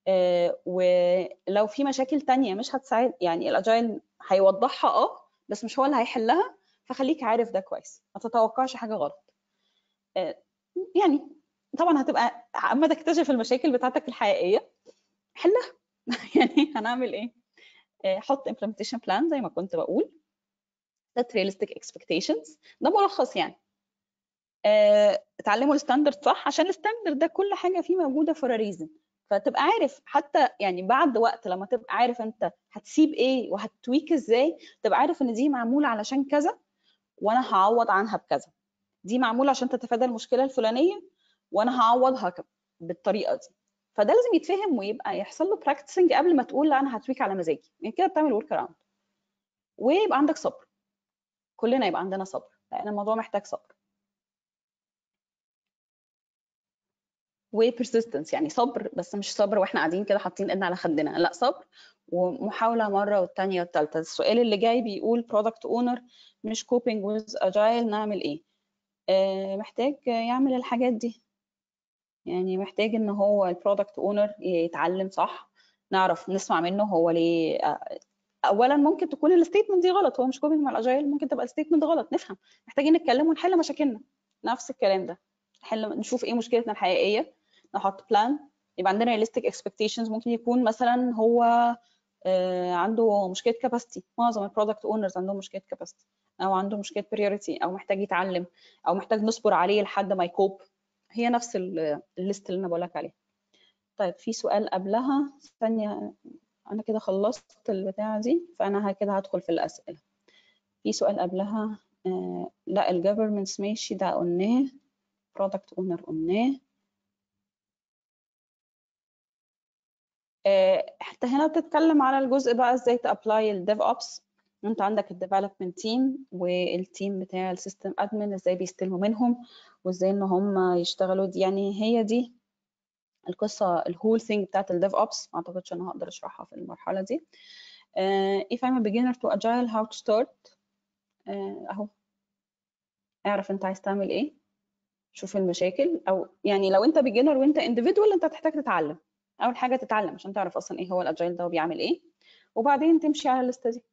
ولو في مشاكل تانية مش هتساعد يعني الاجايل هيوضحها اه بس مش هو اللي هيحلها فخليك عارف ده كويس ما تتوقعش حاجه غلط يعني طبعا هتبقى اما تكتشف المشاكل بتاعتك الحقيقيه حلها يعني هنعمل ايه حط implementation plan زي ما كنت بقول set realistic expectations ده ملخص يعني اتعلموا الستاندرد صح عشان الستاندرد ده كل حاجه فيه موجوده for a reason فتبقى عارف حتى يعني بعد وقت لما تبقى عارف انت هتسيب ايه وهتتويك ازاي تبقى عارف ان دي معموله علشان كذا وانا هعوض عنها بكذا دي معموله عشان تتفادى المشكله الفلانيه وانا هعوضها بالطريقه دي فده لازم يتفهم ويبقى يحصل له براكتسنج قبل ما تقول لا انا هتويك على مزاجي يعني كده بتعمل ورك اراوند ويبقى عندك صبر كلنا يبقى عندنا صبر لان الموضوع محتاج صبر وبرسيستنس يعني صبر بس مش صبر واحنا قاعدين كده حاطين ايدنا على خدنا لا صبر ومحاولة مرة والتانية والتالتة السؤال اللي جاي بيقول product owner مش coping with agile نعمل ايه آه محتاج يعمل الحاجات دي يعني محتاج ان هو البرودكت اونر يتعلم صح نعرف نسمع منه هو ليه اولا ممكن تكون الستيتمنت دي غلط هو مش كوبينج مع الاجايل ممكن تبقى الستيتمنت غلط نفهم محتاجين نتكلم ونحل مشاكلنا نفس الكلام ده نحل نشوف ايه مشكلتنا الحقيقيه نحط بلان يبقى عندنا رياليستيك اكسبكتيشنز ممكن يكون مثلا هو آه عنده مشكله كاباسيتي معظم البرودكت اونرز عندهم مشكله كاباسيتي او عنده مشكله بريوريتي او محتاج يتعلم او محتاج نصبر عليه لحد ما يكوب هي نفس الليست اللي انا بقول لك عليها طيب في سؤال قبلها ثانيه انا كده خلصت البتاعه دي فانا كده هدخل في الاسئله في سؤال قبلها آه لا الجفرمنتس ماشي ده قلناه برودكت اونر قلناه حتى هنا بتتكلم على الجزء بقى ازاي تابلاي الديف اوبس انت عندك الديفلوبمنت تيم والتيم بتاع السيستم ادمن ازاي بيستلموا منهم وازاي ان هم يشتغلوا دي يعني هي دي القصه الهول ثينج بتاعت الديف اوبس ما اعتقدش انا هقدر اشرحها في المرحله دي uh, if I'm a beginner to agile how to start uh, اهو اعرف انت عايز تعمل ايه شوف المشاكل او يعني لو انت beginner وانت individual انت هتحتاج تتعلم اول حاجه تتعلم عشان تعرف اصلا ايه هو الاجايل ده وبيعمل ايه وبعدين تمشي على الليسته دي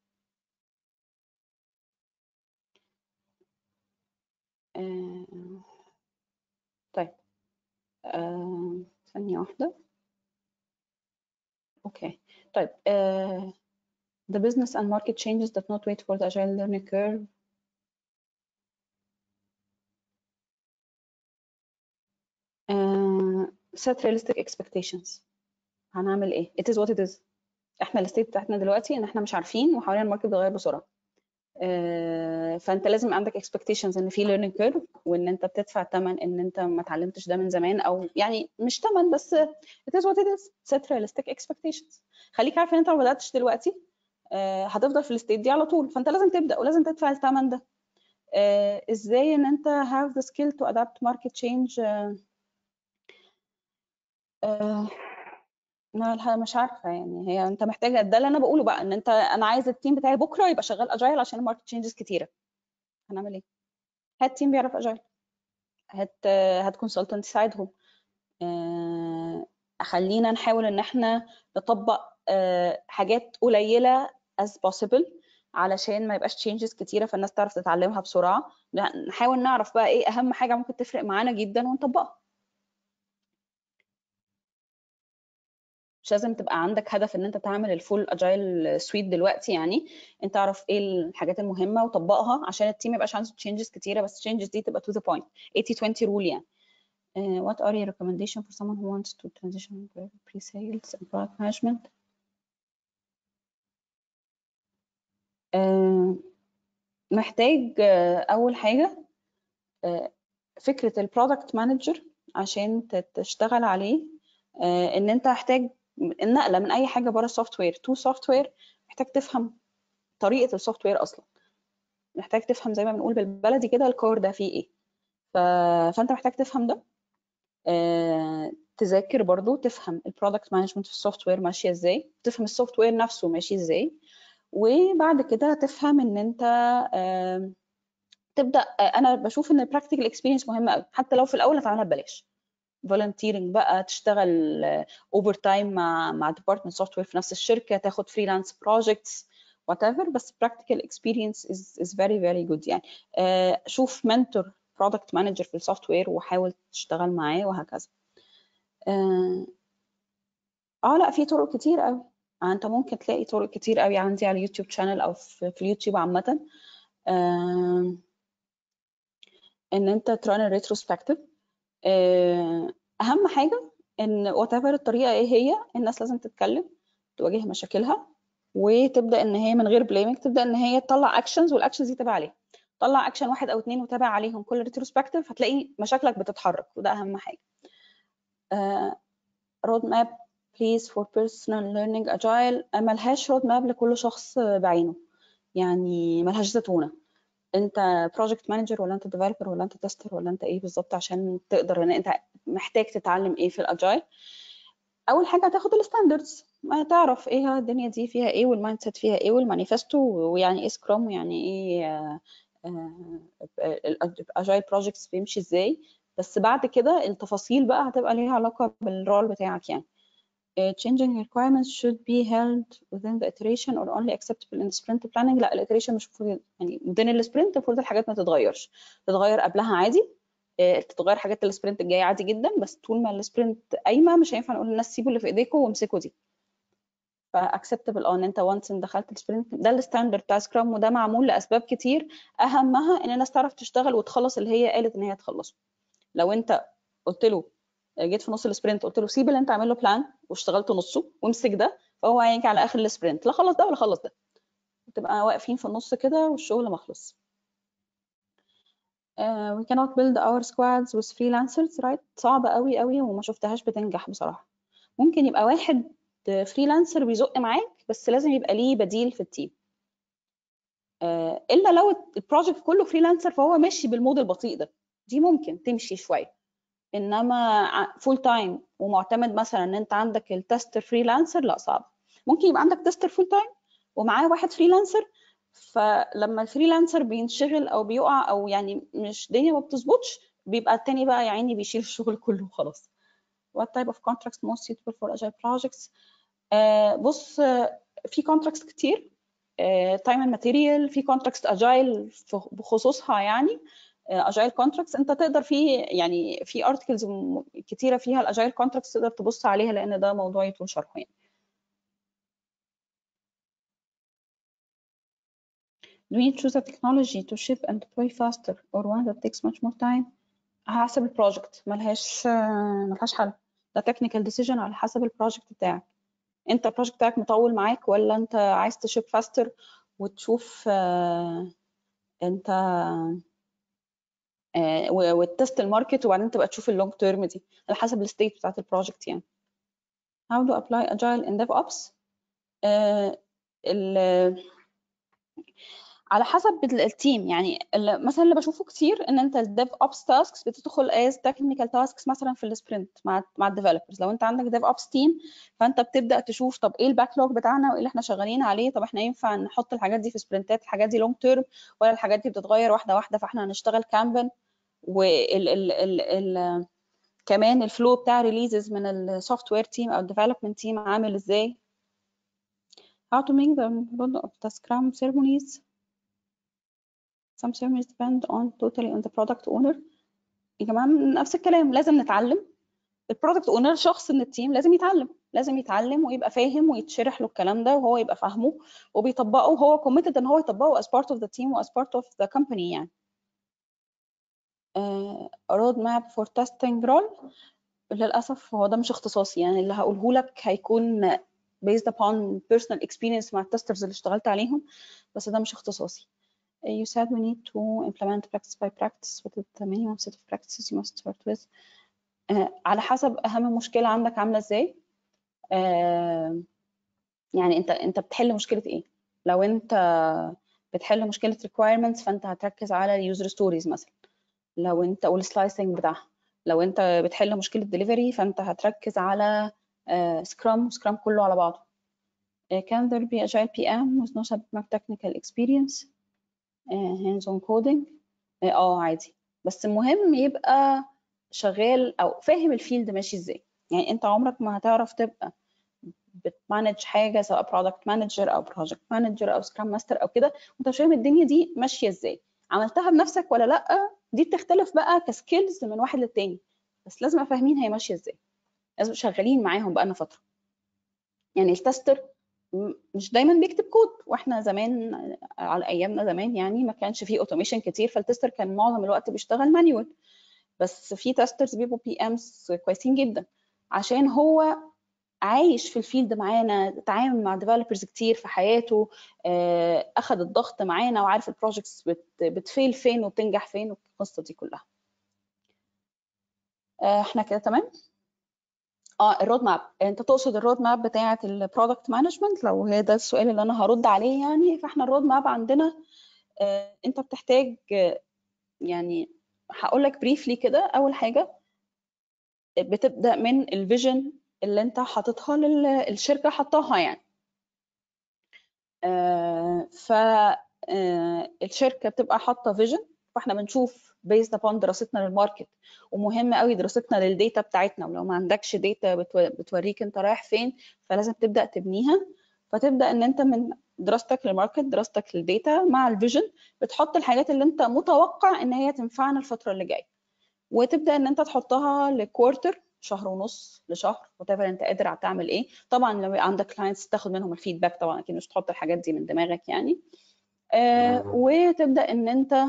آه طيب آه ثانية واحدة اوكي طيب آه the business and market changes does not wait for the agile learning curve uh, set realistic expectations هنعمل ايه it is what it is احنا الستيت بتاعتنا دلوقتي ان احنا مش عارفين وحوالينا الماركت بيتغير بسرعه uh, فانت لازم عندك expectations ان في learning curve وان انت بتدفع ثمن ان انت ما اتعلمتش ده من زمان او يعني مش ثمن بس it is what it is set realistic expectations خليك عارف ان انت لو ما بداتش دلوقتي uh, هتفضل في الستيت دي على طول فانت لازم تبدا ولازم تدفع الثمن ده uh, ازاي ان انت have the skill to adapt market change ما مش عارفه يعني هي انت محتاجه ده اللي انا بقوله بقى ان انت انا عايز التيم بتاعي بكره يبقى شغال اجايل عشان الماركت تشينجز كتيره هنعمل ايه هات تيم بيعرف اجايل هات هات كونسلتنت يساعدهم خلينا نحاول ان احنا نطبق حاجات قليله as possible علشان ما يبقاش تشينجز كتيره فالناس تعرف تتعلمها بسرعه نحاول نعرف بقى ايه اهم حاجه ممكن تفرق معانا جدا ونطبقها مش لازم تبقى عندك هدف ان انت تعمل الفول اجايل سويت دلوقتي يعني انت تعرف ايه الحاجات المهمه وطبقها عشان التيم ما يبقاش عنده تشينجز كتيره بس التشينجز دي تبقى to the point 80 20 رول يعني uh, what are your recommendation for someone who wants to transition pre-sales and product management uh, محتاج uh, اول حاجه uh, فكره البرودكت مانجر عشان تشتغل عليه uh, ان انت محتاج النقله من اي حاجه بره السوفت وير تو سوفت وير محتاج تفهم طريقه السوفت وير اصلا محتاج تفهم زي ما بنقول بالبلدي كده الكور ده فيه ايه ف... فانت محتاج تفهم ده آه... تذاكر برضو تفهم البرودكت مانجمنت في السوفت وير ماشيه ازاي تفهم السوفت وير نفسه ماشي ازاي وبعد كده تفهم ان انت آه... تبدا انا بشوف ان البراكتيكال اكسبيرينس مهمه قوي حتى لو في الاول هتعملها ببلاش فولنتيرنج بقى تشتغل اوفر تايم مع مع ديبارتمنت سوفت وير في نفس الشركه تاخد فريلانس بروجكتس وات ايفر بس practical experience is is very very good يعني uh, شوف منتور برودكت مانجر في السوفت وير وحاول تشتغل معاه وهكذا اه, آه لا في طرق كتير قوي انت ممكن تلاقي طرق كتير قوي عندي على اليوتيوب شانل او في, في اليوتيوب عامه آه ان انت تران الريتروسبكتيف اهم حاجه ان وات ايفر الطريقه ايه هي الناس لازم تتكلم تواجه مشاكلها وتبدا ان هي من غير بليمنج تبدا ان هي تطلع اكشنز والاكشنز دي تابع عليها طلع اكشن واحد او اتنين وتابع عليهم كل ريتروسبكتيف هتلاقي مشاكلك بتتحرك وده اهم حاجه رود ماب بليز فور بيرسونال ليرنينج اجايل ملهاش رود ماب لكل شخص بعينه يعني ملهاش زتونه انت بروجكت مانجر ولا انت ديفلوبر ولا انت تستر ولا انت ايه بالظبط عشان تقدر ان انت محتاج تتعلم ايه في الاجايل اول حاجه هتاخد الستاندردز ما تعرف ايه الدنيا دي فيها ايه والمايند سيت فيها ايه والمانيفستو ويعني ايه سكرام ويعني ايه الاجايل بروجكتس بيمشي ازاي بس بعد كده التفاصيل بقى هتبقى ليها علاقه بالرول بتاعك يعني Uh, changing requirements should be held within the iteration or only acceptable in sprint planning لا الiteration مش المفروض يعني within السبرنت المفروض الحاجات ما تتغيرش تتغير قبلها عادي uh, تتغير حاجات السبرنت الجاي عادي جدا بس طول ما السبرنت قايمه مش هينفع نقول للناس سيبوا اللي في ايديكم وامسكوا دي فاكسبتبل اه ان انت وانس ان دخلت السبرنت ده الستاندرد بتاع سكرام وده معمول لاسباب كتير اهمها ان الناس تعرف تشتغل وتخلص اللي هي قالت ان هي تخلصه لو انت قلت له جيت في نص السبرنت قلت له سيب اللي انت عامل له بلان واشتغلت نصه وامسك ده فهو هيجي على اخر السبرنت لا خلص ده ولا خلص ده تبقى واقفين في النص كده والشغل ما خلص Uh, we cannot build our squads with freelancers right صعبة قوي قوي وما شفتهاش بتنجح بصراحة ممكن يبقى واحد فريلانسر بيزق معاك بس لازم يبقى ليه بديل في التيم uh, الا لو البروجكت كله فريلانسر فهو ماشي بالمود البطيء ده دي ممكن تمشي شويه انما فول تايم ومعتمد مثلا ان انت عندك التستر فريلانسر لا صعب ممكن يبقى عندك تستر فول تايم ومعاه واحد فريلانسر فلما الفريلانسر بينشغل او بيقع او يعني مش الدنيا ما بتظبطش بيبقى التاني بقى يا عيني بيشيل الشغل كله وخلاص what type of contracts most suitable for agile projects آه بص آه في contracts كتير آه time and material في contracts agile بخصوصها يعني اجايل كونتراكتس انت تقدر في يعني في ارتكلز كتيره فيها الاجايل كونتراكتس تقدر تبص عليها لان ده موضوع يطول شرحه يعني Do we choose a technology to ship and deploy faster or one that takes much more time؟ على حسب البروجكت ملهاش ملهاش حل ده technical decision على حسب البروجكت بتاعك انت البروجكت بتاعك مطول معاك ولا انت عايز تشيب فاستر وتشوف انت وتست الماركت وبعدين تبقى تشوف اللونج تيرم دي على حسب الستيت بتاعت البروجكت يعني how to apply agile in DevOps uh, على حسب التيم يعني مثلا اللي بشوفه كتير ان انت الديف اوبس تاسكس بتدخل از تكنيكال تاسكس مثلا في السبرنت مع مع الديفلوبرز لو انت عندك ديف اوبس تيم فانت بتبدا تشوف طب ايه الباك لوج بتاعنا وايه اللي احنا شغالين عليه طب احنا ينفع نحط الحاجات دي في سبرنتات الحاجات دي لونج تيرم ولا الحاجات دي بتتغير واحده واحده فاحنا هنشتغل كامبن وال ال ال ال كمان الفلو بتاع ريليزز من السوفت وير تيم او الديفلوبمنت تيم عامل ازاي how to make the role of the scrum ceremonies some ceremonies depend on totally on the product owner يا جماعه نفس الكلام لازم نتعلم البرودكت اونر شخص من التيم لازم يتعلم لازم يتعلم ويبقى فاهم ويتشرح له الكلام ده وهو يبقى فاهمه وبيطبقه وهو committed ان هو يطبقه as part of the team و as part of the company يعني رود ماب فور تيستنج رول للاسف هو ده مش اختصاصي يعني اللي هقوله لك هيكون based upon personal experience مع التسترز اللي اشتغلت عليهم بس ده مش اختصاصي you said we need to implement practice by practice with the minimum set of practices you must start with uh, على حسب اهم مشكله عندك عامله ازاي uh, يعني انت انت بتحل مشكله ايه لو انت بتحل مشكله requirements فانت هتركز على user stories مثلا لو انت والسلايسنج بتاعها لو انت بتحل مشكله ديليفري فانت هتركز على سكرام سكرام كله على بعضه can there be agile PM with no subject technical experience uh, hands on coding اه عادي بس المهم يبقى شغال او فاهم الفيلد ماشي ازاي يعني انت عمرك ما هتعرف تبقى بتمانج حاجه سواء برودكت مانجر او بروجكت مانجر او سكرام ماستر او كده وانت مش فاهم الدنيا دي ماشيه ازاي عملتها بنفسك ولا لا دي بتختلف بقى كسكيلز من واحد للتاني بس لازم ابقى فاهمين هي ماشيه ازاي لازم شغالين معاهم بقالنا فتره يعني التستر مش دايما بيكتب كود واحنا زمان على ايامنا زمان يعني ما كانش فيه اوتوميشن كتير فالتستر كان معظم الوقت بيشتغل مانيوال بس في تسترز بيبقوا بي امز كويسين جدا عشان هو عايش في الفيلد معانا اتعامل مع ديفلوبرز كتير في حياته اخذ الضغط معانا وعارف البروجكتس بتفيل فين وبتنجح فين والقصه دي كلها احنا كده تمام اه الرود ماب انت تقصد الرود ماب بتاعه البرودكت مانجمنت لو هي ده السؤال اللي انا هرد عليه يعني فاحنا الرود ماب عندنا اه انت بتحتاج يعني هقول لك بريفلي كده اول حاجه بتبدا من الفيجن اللي انت حاططها للشركه حطاها يعني آه ف آه الشركه بتبقى حاطه فيجن فاحنا بنشوف بيزد ابون دراستنا للماركت ومهم قوي دراستنا للديتا بتاعتنا ولو ما عندكش ديتا بتوريك انت رايح فين فلازم تبدا تبنيها فتبدا ان انت من دراستك للماركت دراستك للديتا مع الفيجن بتحط الحاجات اللي انت متوقع ان هي تنفعنا الفتره اللي جايه وتبدا ان انت تحطها لكوارتر شهر ونص لشهر وات انت قادر تعمل ايه طبعا لو عندك كلاينتس تاخد منهم الفيدباك طبعا اكيد مش تحط الحاجات دي من دماغك يعني آه وتبدا ان انت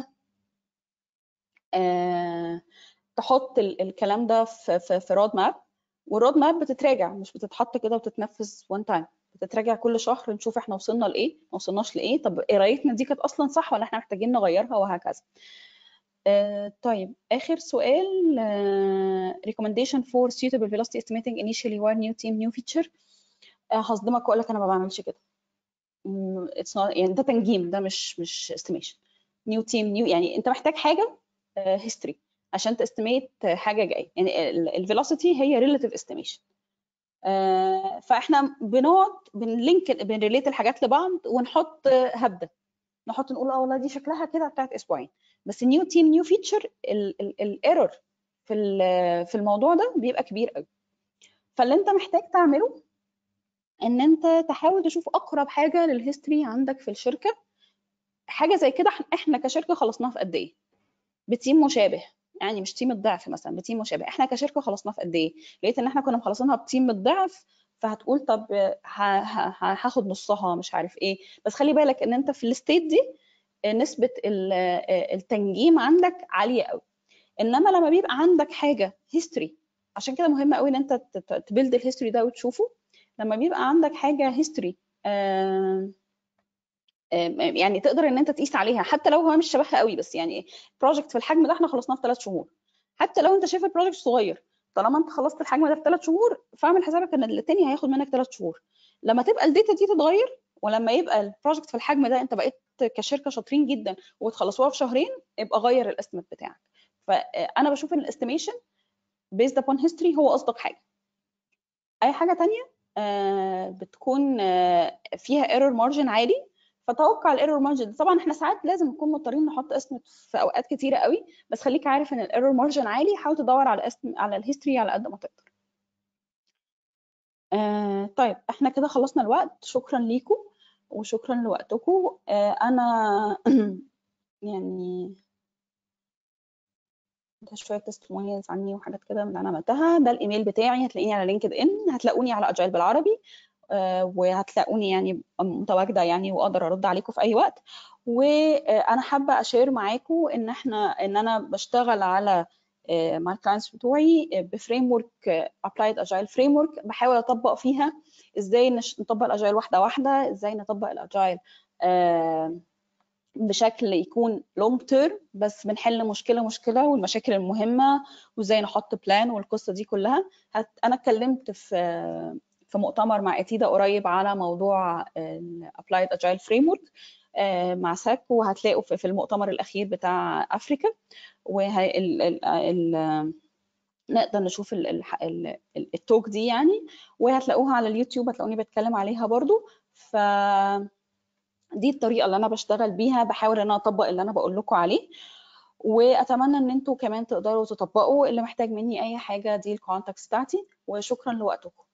آه تحط الكلام ده في في, في رود ماب والرود ماب بتتراجع مش بتتحط كده وتتنفذ وان تايم بتتراجع كل شهر نشوف احنا وصلنا لايه ما وصلناش لايه طب قرايتنا دي كانت اصلا صح ولا احنا محتاجين نغيرها وهكذا آه طيب اخر سؤال آه recommendation for suitable velocity estimating initially while new team new feature آه هصدمك واقول لك انا ما بعملش كده it's not يعني ده تنجيم ده مش مش estimation new team new يعني انت محتاج حاجه history عشان تستيميت حاجه جايه يعني الفيلوسيتي هي relative estimation آه فاحنا بنقعد بنلينك بنريليت الحاجات لبعض ونحط هبده نحط نقول اه والله دي شكلها كده بتاعت اسبوعين بس نيو تيم نيو فيتشر الايرور في في الموضوع ده بيبقى كبير قوي فاللي انت محتاج تعمله ان انت تحاول تشوف اقرب حاجه للهيستوري عندك في الشركه حاجه زي كده احنا كشركه خلصناها في قد ايه بتيم مشابه يعني مش تيم الضعف مثلا بتيم مشابه احنا كشركه خلصناها في قد ايه لقيت ان احنا كنا مخلصينها بتيم الضعف فهتقول طب هاخد نصها مش عارف ايه بس خلي بالك ان انت في الستيت دي نسبه التنجيم عندك عاليه قوي انما لما بيبقى عندك حاجه هيستوري عشان كده مهم قوي ان انت تبيلد الهيستوري ده وتشوفه لما بيبقى عندك حاجه هيستوري يعني تقدر ان انت تقيس عليها حتى لو هو مش شبهها قوي بس يعني بروجكت في الحجم ده احنا خلصناه في ثلاث شهور حتى لو انت شايف البروجكت صغير طالما انت خلصت الحجم ده في ثلاث شهور فاعمل حسابك ان التاني هياخد منك ثلاث شهور لما تبقى الداتا دي تتغير ولما يبقى البروجكت في الحجم ده انت بقيت كشركه شاطرين جدا وتخلصوها في شهرين ابقى غير الاستيميت بتاعك فانا بشوف ان الاستيميشن بيزد upon هيستوري هو اصدق حاجه اي حاجه تانية آه بتكون آه فيها ايرور مارجن عالي فتوقع الايرور مارجن طبعا احنا ساعات لازم نكون مضطرين نحط اسم في اوقات كتيره قوي بس خليك عارف ان الايرور مارجن عالي حاول تدور على اسم على الهيستوري على قد ما تقدر آه طيب احنا كده خلصنا الوقت شكرا ليكم وشكرا لوقتكم آه انا يعني ده شويه تستمونيالز عني وحاجات كده من اللي انا عملتها ده الايميل بتاعي هتلاقيني على لينكد ان هتلاقوني على اجايل بالعربي آه وهتلاقوني يعني متواجده يعني واقدر ارد عليكم في اي وقت وانا حابه اشير معاكم ان احنا ان انا بشتغل على مع الكلاينتس بتوعي بفريم ورك ابلايد اجايل فريم ورك بحاول اطبق فيها ازاي نطبق الاجايل واحده واحده ازاي نطبق الاجايل آه بشكل يكون لونج تيرم بس بنحل مشكله مشكله والمشاكل المهمه وازاي نحط بلان والقصه دي كلها هت... انا اتكلمت في في مؤتمر مع اتيدا قريب على موضوع الابلايد اجايل فريم ورك مع ساك وهتلاقوا في المؤتمر الاخير بتاع افريكا وهي ال ال ال نقدر نشوف ال ال ال التوك دي يعني وهتلاقوها على اليوتيوب هتلاقوني بتكلم عليها برضو ف دي الطريقه اللي انا بشتغل بيها بحاول ان انا اطبق اللي انا بقول لكم عليه واتمنى ان انتوا كمان تقدروا تطبقوا اللي محتاج مني اي حاجه دي الكونتاكتس بتاعتي وشكرا لوقتكم